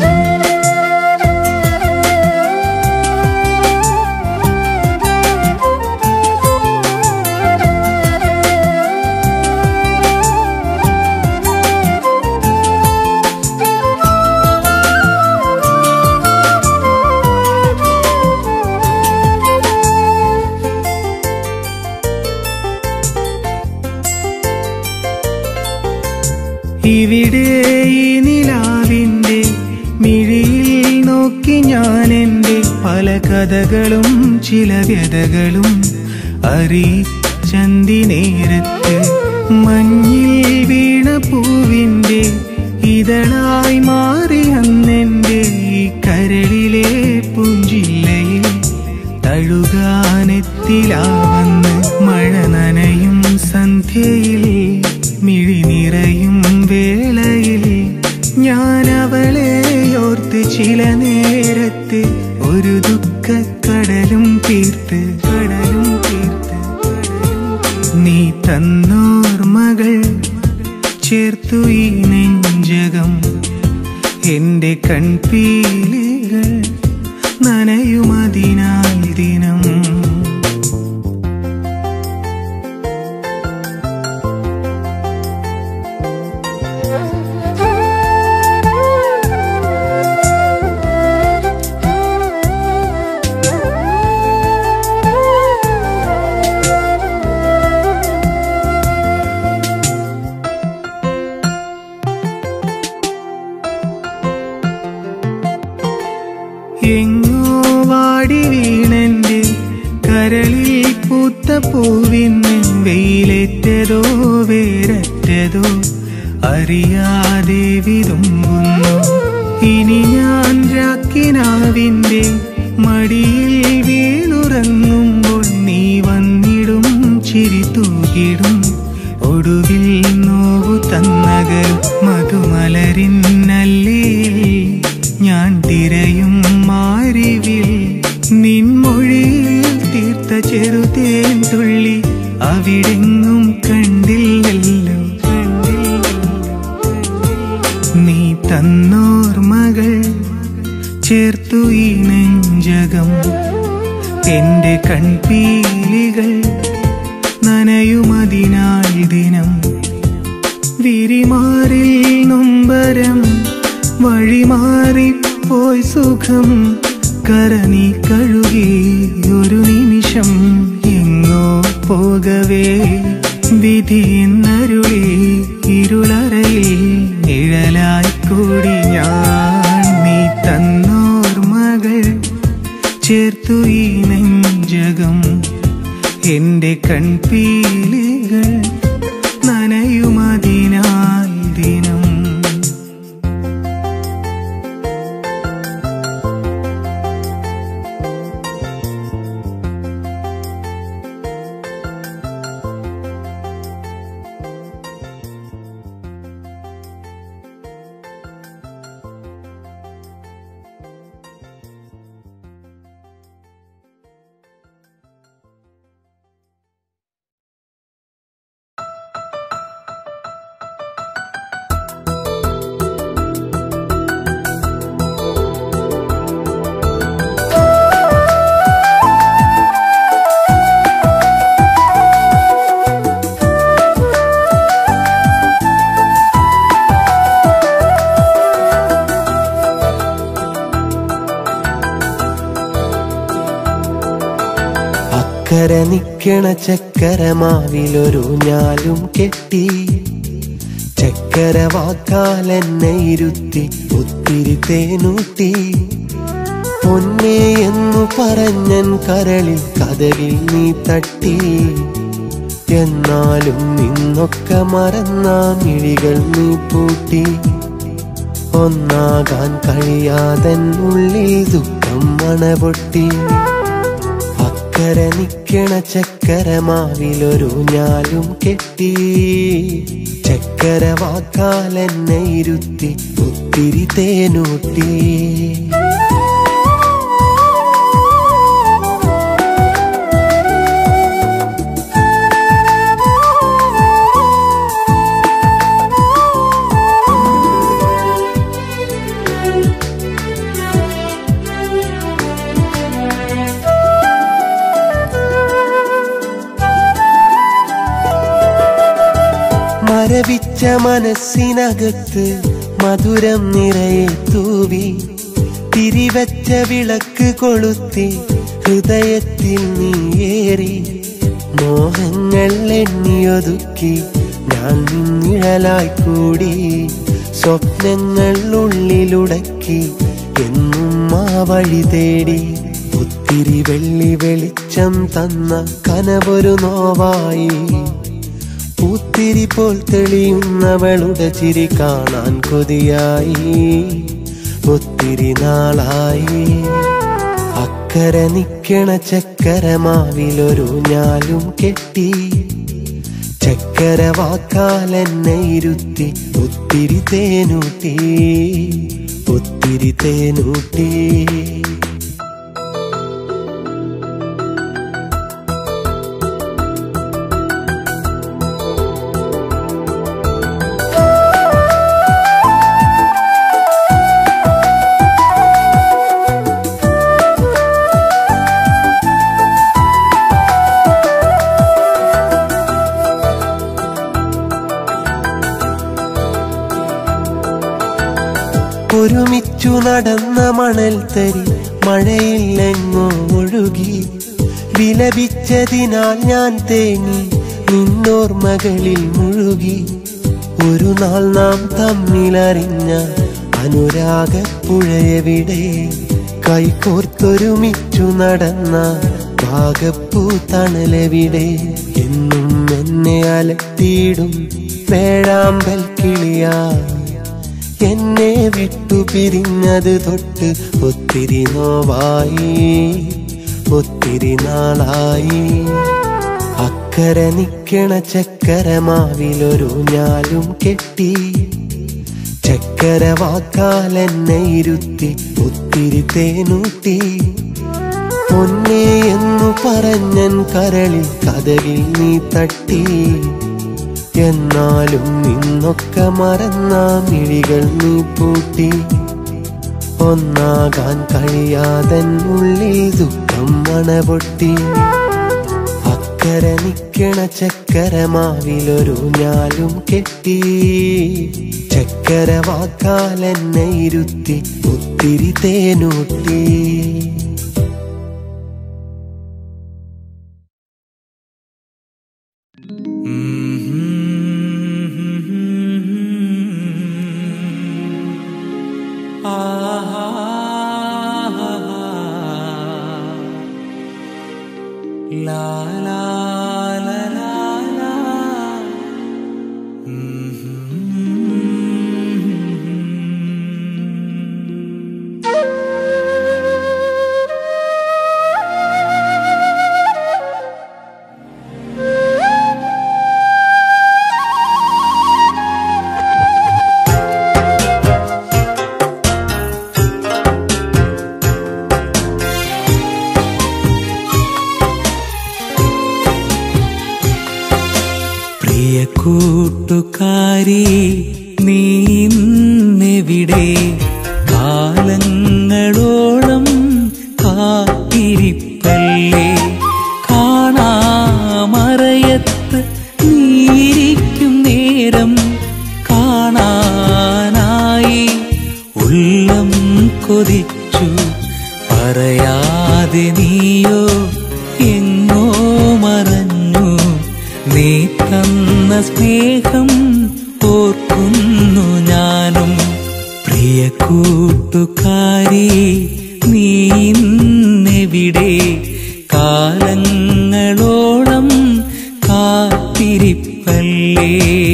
C: ഇവിടെ ഈ നിലാവിൻ്റെ മിഴിയിൽ നോക്കി ഞാൻ എൻ്റെ പല കഥകളും ചില വ്യതകളും അറിയിച്ചന്തി നേരത്ത് മഞ്ഞിൽ വീണ പൂവിൻ്റെ ഇതളായി മാറി അന്നെൻ്റെ ഈ കരളിലെ പുഞ്ചില്ലയിൽ തഴുകാനെത്തിലാവന്ന് മഴ നനയും സന്ധ്യയിൽ മിഴി നിറയും വേളയിൽ ഞാൻ അവളെ ഓർത്ത് ചില നേരത്ത് ഒരു ദുഃഖ കടലും തീർത്ത് കടലും തീർത്ത് നീ തന്നോർമകൾ ചേർത്തു ഈ നെഞ്ചകം എന്റെ കൺപീലികൾ നനയുമതിനാൽ ദിനം എങ്ങോ വാടി വീണെന്റെ കരളിൽ പൂത്ത പൂവിന് വെയിലേറ്റതോ വേരറ്റതോ അറിയാതെ വിതുമ്പുന്നു ഇനി ഞാൻ രാക്കിനാവിന്റെ മടിയിൽ വീണുറങ്ങുമ്പോൾ നീ വന്നിടും ചിരി തൂകിടും ഒടുവിൽ നോവു തന്നകരും മധുമലരിന്നല്ലിയിൽ ഞാൻ തിരയും മാറിവിൽ നിൻമൊഴിയിൽ തീർത്ത ചെറുതേൻ തുള്ളി അവിടെങ്ങും കണ്ടില്ലല്ലോ നീ തന്നോർമകൾ ചേർത്തു ഈ നെഞ്ചകം എന്റെ കൺപീലികൾ നനയുമതിനാൾ ദിനം വിരിമാറിൽ നൊമ്പരം വഴിമാറിപ്പോയി സുഖം കരനീ കഴുകി ഒരു നിമിഷം എങ്ങോ പോകവേ വിധി എന്നരുളി ഇരുളറയിൽ നിഴലായി കൂടി ഞാൻ നീ തന്നോർമകൾ ചേർത്തു ഈ നെഞ്ചകം എന്റെ കൺപീലികൾ നനയുമതിനാൽ ദിനം
A: അക്കര നിക്കണ ചക്കര മാവിലൊരു ഞാലും കെട്ടി ചക്കര വാക്കാലെന്നെ ഇരുത്തി ഒത്തിരി തേനൂട്ടി പൊന്നേ എന്നു പറഞ്ഞൻ കരളിൽ കഥവിൽ നീ തട്ടി എന്നാലും ഇന്നൊക്കെ മറന്ന മിഴികൾ നീ പൂട്ടി ഒന്നാകാൻ കഴിയാതൻ ഉള്ളിൽ ദുഃഖം മണപൊട്ടി അക്കരെ നിക്കണ ചക്കര മാവിലൊരു ഞാലും കെട്ടി ചക്കര വാക്കാലെന്നെ ഇരുത്തി ഒത്തിരി തേനൂട്ടി മരവിച്ച മനസ്സിനകത്ത് മധുരം നിറയെ തൂവി തിരിവച്ച വിളക്ക് കൊളുത്തി ഹൃദയത്തിൽ നീയേറി മോഹങ്ങൾ എണ്ണിയൊതുക്കി ഞാൻ നിന്നിഴലായി കൂടി സ്വപ്നങ്ങൾ ഉള്ളിലുടക്കി എന്നും ആ വഴി തേടി ഒത്തിരി വെള്ളി വെളിച്ചം തന്ന കനവൊരു നോവായി പൂത്തിരി പോൽ തെളിയുന്നവളുടെ ചിരി കാണാൻ കൊതിയായി ഒത്തിരി നാളായി അക്കരെ നിക്കണ ചക്കര മാവിലൊരു ഞാലും കെട്ടി ചക്കര വാക്കാലെന്നെ ഇരുത്തി ഒത്തിരി തേനൂട്ടി ഒത്തിരി തേനൂട്ടി ഒരുമിച്ചു നടന്ന മണൽ തരി മഴയില്ലെങ്ങോ ഒഴുകി വിലപിച്ചതിനാൽ ഞാൻ തേങ്ങി നിന്നോർമകളിൽ മുഴുകി ഒരു നാൾ നാം തമ്മിലറിഞ്ഞ അനുരാഗപ്പുഴയെവിടെ കൈകോർത്തൊരുമിച്ചു നടന്ന ഭാഗപ്പൂ തണലെവിടെ എന്നും എന്നെ അലട്ടിയിടും വേഴാമ്പൽ കിളിയാ എന്നെ വിട്ടു പിരിഞ്ഞത് തൊട്ട് ഒത്തിരി നോവായി ഒത്തിരി നാളായി അക്കരെ നിക്കണ ചക്കര മാവിലൊരു ഞാലും കെട്ടി ചക്കര വാക്കാലെന്നെ ഇരുത്തി ഒത്തിരി തേനൂട്ടി പൊന്നേ എന്നു പറഞ്ഞൻ കരളിൽ കഥകിൽ നീ തട്ടി എന്നാലും ഇന്നൊക്കെ മറന്ന മിഴികൾ നീ പൂട്ടി ഒന്നാകാൻ കഴിയാതൻ ഉള്ളിൽ ദുഃഖം മണപൊട്ടി അക്കരെ നിക്കണ ചക്കര മാവിലൊരു ഞാലും കെട്ടി ചക്കര വാക്കാലെന്നെ ഇരുത്തി ഒത്തിരി തേനൂട്ടി
B: പ്രിയ കൂട്ടുകാരി നീ ഇന്നെവിടെ കാലങ്ങളോളം കാത്തിരിപ്പല്ലേ കാണാമറയത്ത് നീരിക്കും നേരം കാണാനായി ഉള്ളം കൊതിച്ചു പറയാതെ നീയോ എങ്ങോ മറഞ്ഞു നീ തന്ന സ്നേഹം ഓർക്കുന്നു ഞാനും പ്രിയ കൂട്ടുകാരി നീ ഇന്നെവിടെ കാലങ്ങളോളം കാത്തിരിപ്പല്ലേ കാത്തിരിപ്പല്ലേ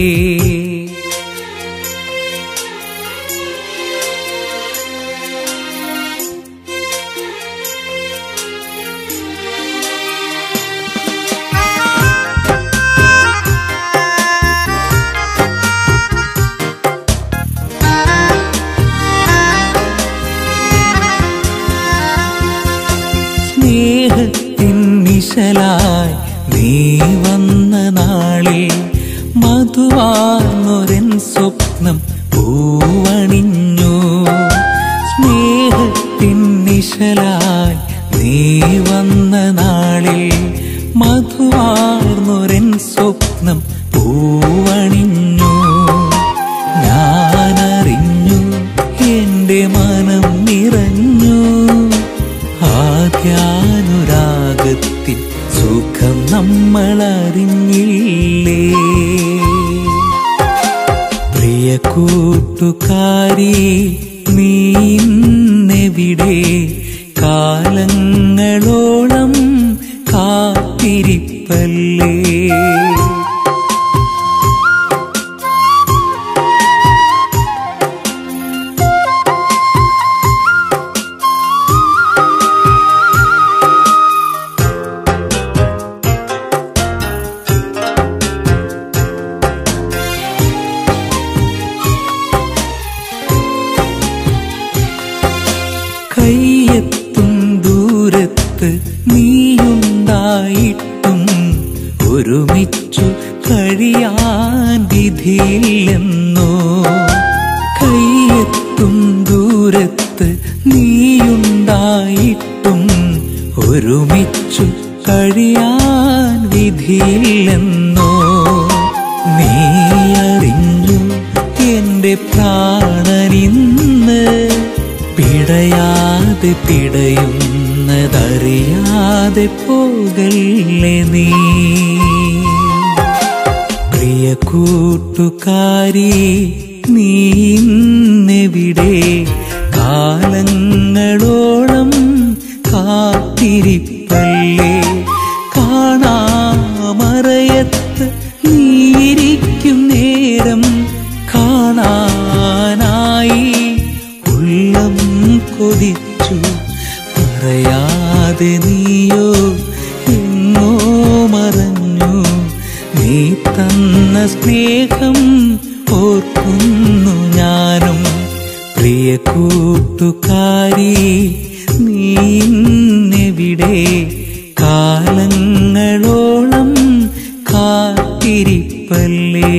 B: സ്നേഹത്തിൻ നിശലായി നീ വന്ന നാളിൽ മധുവാർന്നൊരൻ സ്വപ്നം പൂവണിഞ്ഞു സ്നേഹത്തിൻ നിശലായി നീ വന്ന നാളിൽ മധുവാർന്നൊരൻ സ്വപ്നം പൂവണിഞ്ഞു ഞാനറിഞ്ഞു എന്റെ മനം നിറഞ്ഞു ആദ്യാനുരാഗത്തിൽ സുഖം നമ്മൾ അറിഞ്ഞില്ലേ പ്രിയ കൂട്ടുകാരി നീ ഇന്നെവിടെ കാലങ്ങളോളം കാത്തിരിപ്പല്ലേ കയ്യെത്തും ദൂരത്ത് നീയുണ്ടായിട്ടും ഒരുമിച്ചു കഴിയാൻ വിധിയില്ലെന്നോ കയ്യെത്തും ദൂരത്ത് നീയുണ്ടായിട്ടും ഒരുമിച്ചു കഴിയാൻ വിധിയില്ലെന്നോ നീ അറിഞ്ഞു എന്റെ പ്രാണനിന്ന് പിടയാതെ പിടയുന്നതറിയാതെ പോകല്ലേ നീ പ്രിയ കൂട്ടുകാരി നീ ഇന്നെവിടെ കാലങ്ങളോളം കാത്തിരിപ്പല്ലേ കാണാമറയത്ത് നീയിരിക്കും നേരം കാണാനായി ഉള്ളം കൊതിച്ചു പറയാതെ നീയോ എങ്ങോ മറഞ്ഞു നീ തന്ന സ്നേഹം ഓർക്കുന്നു ഞാനും പ്രിയ കൂട്ടുകാരി നീ ഇന്നെവിടെ കാലങ്ങളോളം കാത്തിരിപ്പല്ലേ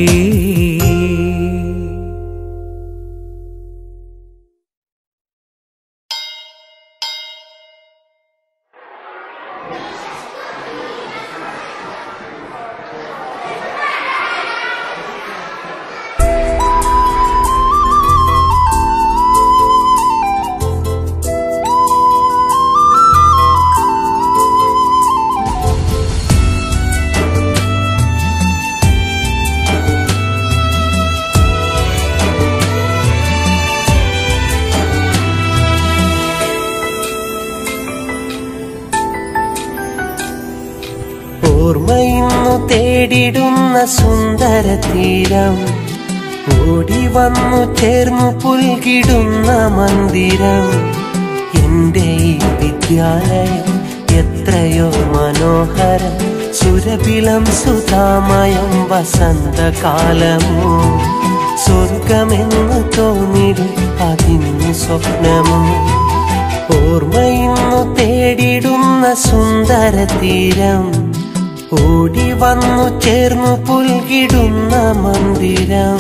A: ഓർമ്മയിന്നു തേടിടുന്ന സുന്ദര തീരം ഓടി വന്നു ചേർന്നു പുൽകിടുന്ന മന്ദിരം എന്റെ ഈ വിദ്യാലയം എത്രയോ മനോഹരം സുരഭിലം സുതാമയം വസന്തകാലമോ സ്വർഗമെന്ന് തോന്നിടും അതിന് സ്വപ്നമോ ഓർമ്മയിന്നു തേടിടുന്ന സുന്ദര തീരം ഓടി വന്നു ചേർന്നു പുൽകിടുന്ന മന്ദിരം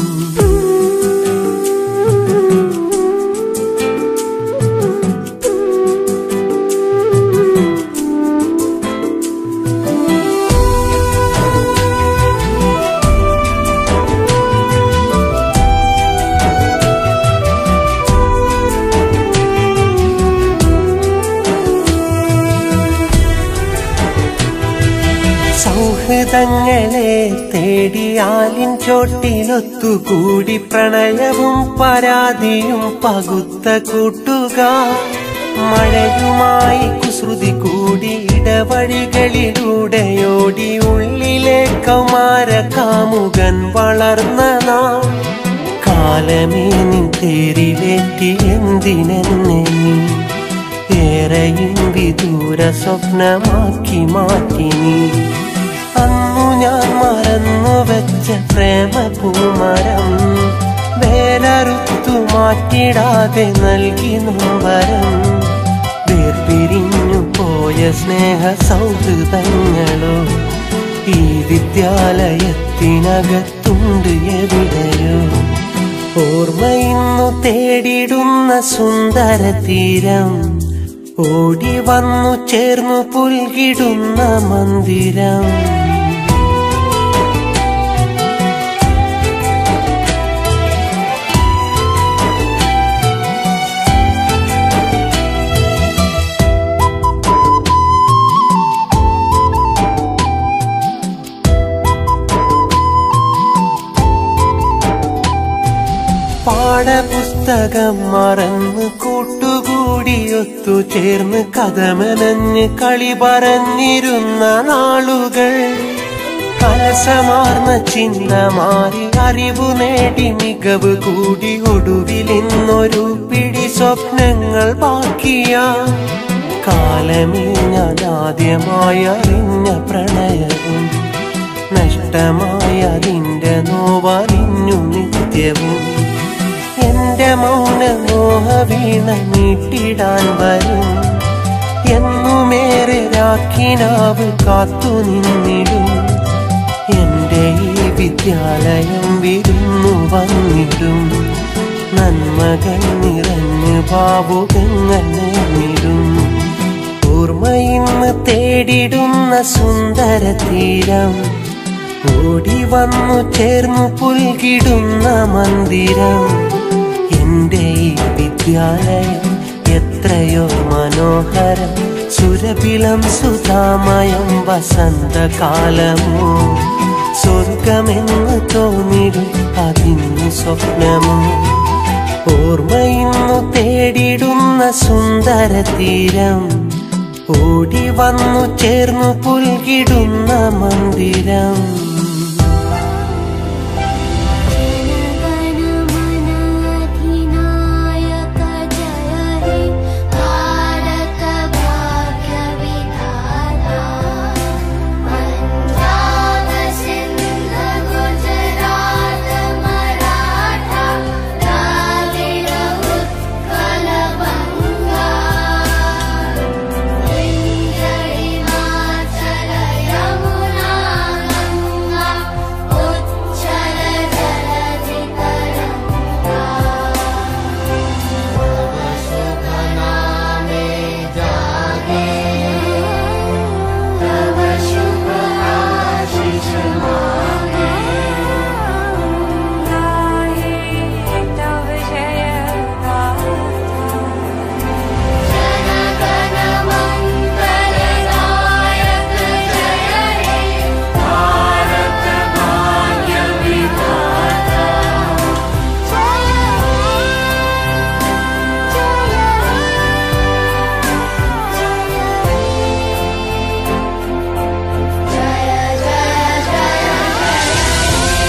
A: സൗഹൃദങ്ങളെ തേടിയാലിൻ ചോട്ടിലൊത്തുകൂടി പ്രണയവും പരാതിയും പകുത്ത കൂട്ടുകാർ മഴയുമായി കുസൃതി കൂടി ഇടവഴികളിലൂടെയോടി ഉള്ളിലെ കൗമാര കാമുകൻ വളർന്ന നാം കാലമേ നിൻ തേരിലേറ്റി എന്തിനെന്നെ നീ ഏറെയും വിദൂര സ്വപ്നമാക്കി മാറ്റി നീ അന്നു ഞാൻ മറന്നു വെച്ച പ്രേമ പൂമരം വേലറുത്തു മാറ്റിടാതെ നൽകി നൊമ്പരം വേർപിരിഞ്ഞു പോയ സ്നേഹ സൗഹൃദങ്ങളോ ഈ വിദ്യാലയത്തിനകത്തുണ്ട് എവിടെയോ ഓർമ്മയിന്നു തേടിടുന്ന സുന്ദര തീരം ഓടി വന്നു ചേർന്നു പുൽകിടുന്ന മന്ദിരം പാഠപുസ്തകം മറന്ന് കൂട്ടുകൂടി ഒത്തുചേർന്ന് കഥമനഞ്ഞ് കളി പറഞ്ഞിരുന്ന നാളുകൾ കലസമാർന്ന ചിന്ത മാറി അറിവു നേടി മികവ് കൂടി ഒടുവിൽ ഇന്നൊരു പിടി സ്വപ്നങ്ങൾ ബാക്കിയാ കാലമേ ഞാൻ ആദ്യമായി അറിഞ്ഞ പ്രണയവും നഷ്ടമായ അതിന്റെ നോവറിഞ്ഞു നിത്യവും എന്റെ മൗന മോഹ വീണ നീട്ടിടാൻ വരും എന്നുമേറെ രാഖിനാവ് കാത്തു നിന്നിടും എന്റെ ഈ വിദ്യാലയം വിരുന്നു വന്നിടും നന്മകൾ നിറഞ്ഞ് ഭാവുകങ്ങൾ നേടിടും ഓർമ്മയിന്ന് തേടിടുന്ന സുന്ദര തീരം ഓടി വന്നു ചേർന്നു പുൽകിടുന്ന മന്ദിരം എന്റെ ഈ വിദ്യാലയം എത്രയോ മനോഹരം സുരഭിലം സുധാമയം വസന്തകാലമോ സ്വർഗമെന്ന് തോന്നിടും അതിന്നു സ്വപ്നമോ ഓർമ്മയിന്നു തേടിടുന്ന സുന്ദര തീരം ഓടി വന്നു ചേർന്നു പുൽകിടുന്ന മന്ദിരം
E: जनगणमनाधिनायक जय हे भारत भाग्य विधाता पञ्जाब सिन्ध गुजरात मराठा द्राविड उत्कल बङ्गा विन्ध्य हिमाचल यमुना गङ्गा उच्चल जलधि तरङ्गा तव शुभ नामे जागे तव शुभ आशीष मागे गाहे तव जय जनगण मङ्गलदायक जय हे भारत भाग्य विधाता जय जय जय जय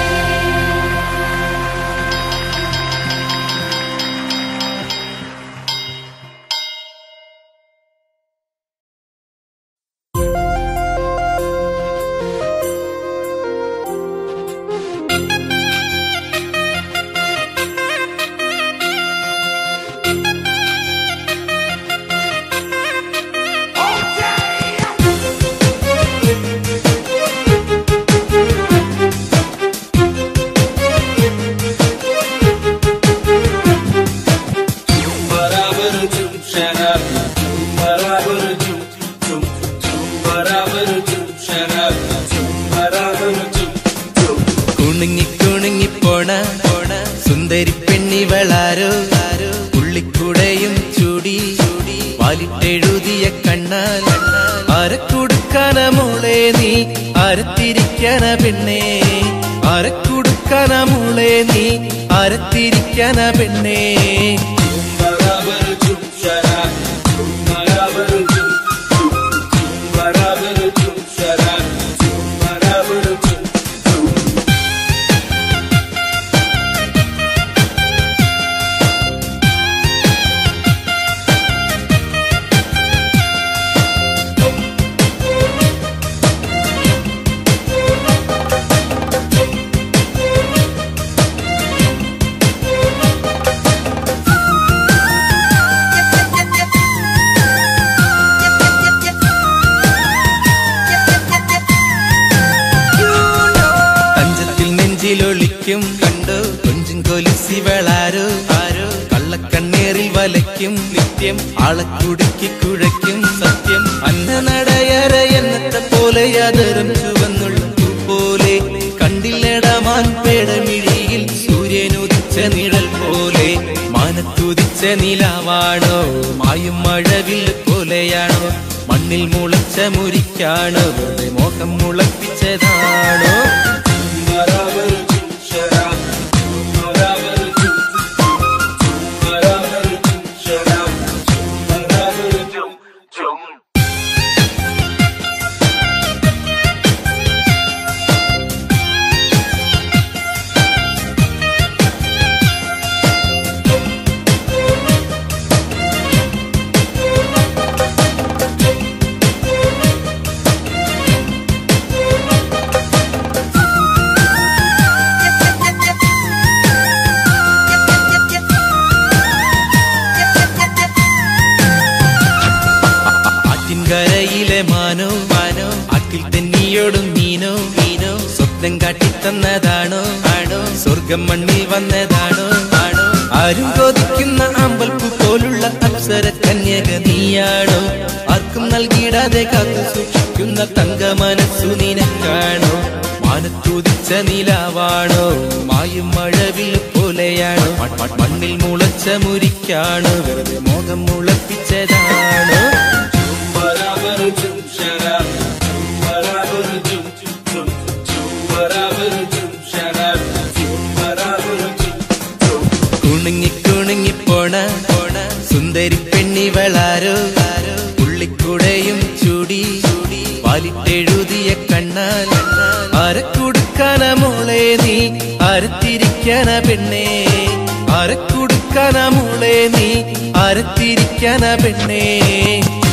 B: കുണുങ്ങി കുണുങ്ങി പോണ സുന്ദരി പെണ്ണിവളാരോ ഉള്ളിക്കൂടെയും ചൂടി വാലിട്ടെഴുതിയ കണ്ണാൽ അരക്കുടുക്കാന മോളെ നീ അരത്തിരിക്കാന പെണ്ണേ അരക്കുടുക്കാന മോളെ നീ അരത്തിരിക്കാന പെണ്ണേ
F: Barabar chum shara
B: കുളിക്കും കണ്ടോ കൊഞ്ചും കൊലിസിവളാരോ ആരോ കള്ളക്കണ്ണേറിൽ വലയ്ക്കും നിത്യം ആളെ കുടുക്കി കുഴയ്ക്കും സത്യം അന്ന നടയറ എന്നത്തെ പോലെ യാതരം ചുവന്നുള്ള പൂ പോലെ കണ്ടില്ലടമാൻ പേടമിഴിയിൽ സൂര്യനുദിച്ച നിഴൽ പോലെ മാനത്തുദിച്ച നിലാവാണോ മായും മഴവിൽ പോലെയാണോ മണ്ണിൽ മുളച്ച മുരിക്കാണോ വെറുതെ മോഹം മുളപ്പിച്ചതാണോ ആറ്റിൻകരയിലെ മാനോ മാനോ ആറ്റിൽ തെന്നിയോടും മീനോ മീനോ സ്വപ്നം കാട്ടിത്തന്നതാണോ ആണോ സ്വർഗം മണ്ണിൽ വന്നതാണോ ആണോ ആരും കൊതിക്കുന്ന അമ്പൽപ്പു പോലുള്ള അപ്സര കന്യക നീയാണോ ആർക്കും നൽകിയിടാതെ കാത്തു സൂക്ഷിക്കുന്ന തങ്ക മനസ്സു നിനക്കാണോ മാനത്തുദിച്ച നിലാവാണോ മായും മഴവിൽ പോലെയാണോ മ- മ- മണ്ണിൽ മുളച്ച മുരിക്കാണോ വെറുതെ മോഹം മുളപ്പിച്ചതാണോ കുണുങ്ങി കുണുങ്ങി പോണ പോണ സുന്ദരി പെണ്ണിവളാരോ പുള്ളിക്കൂടെയും ചൂടി വാലിട്ടെഴുതിയ കണ്ണാൽ അരക്കുടുക്കാന മോളെ നീ അരത്തിരിക്കാന പെണ്ണേ അരക്കുടുക്കാന മോളെ നീ അരത്തിരിക്കാന പെണ്ണേ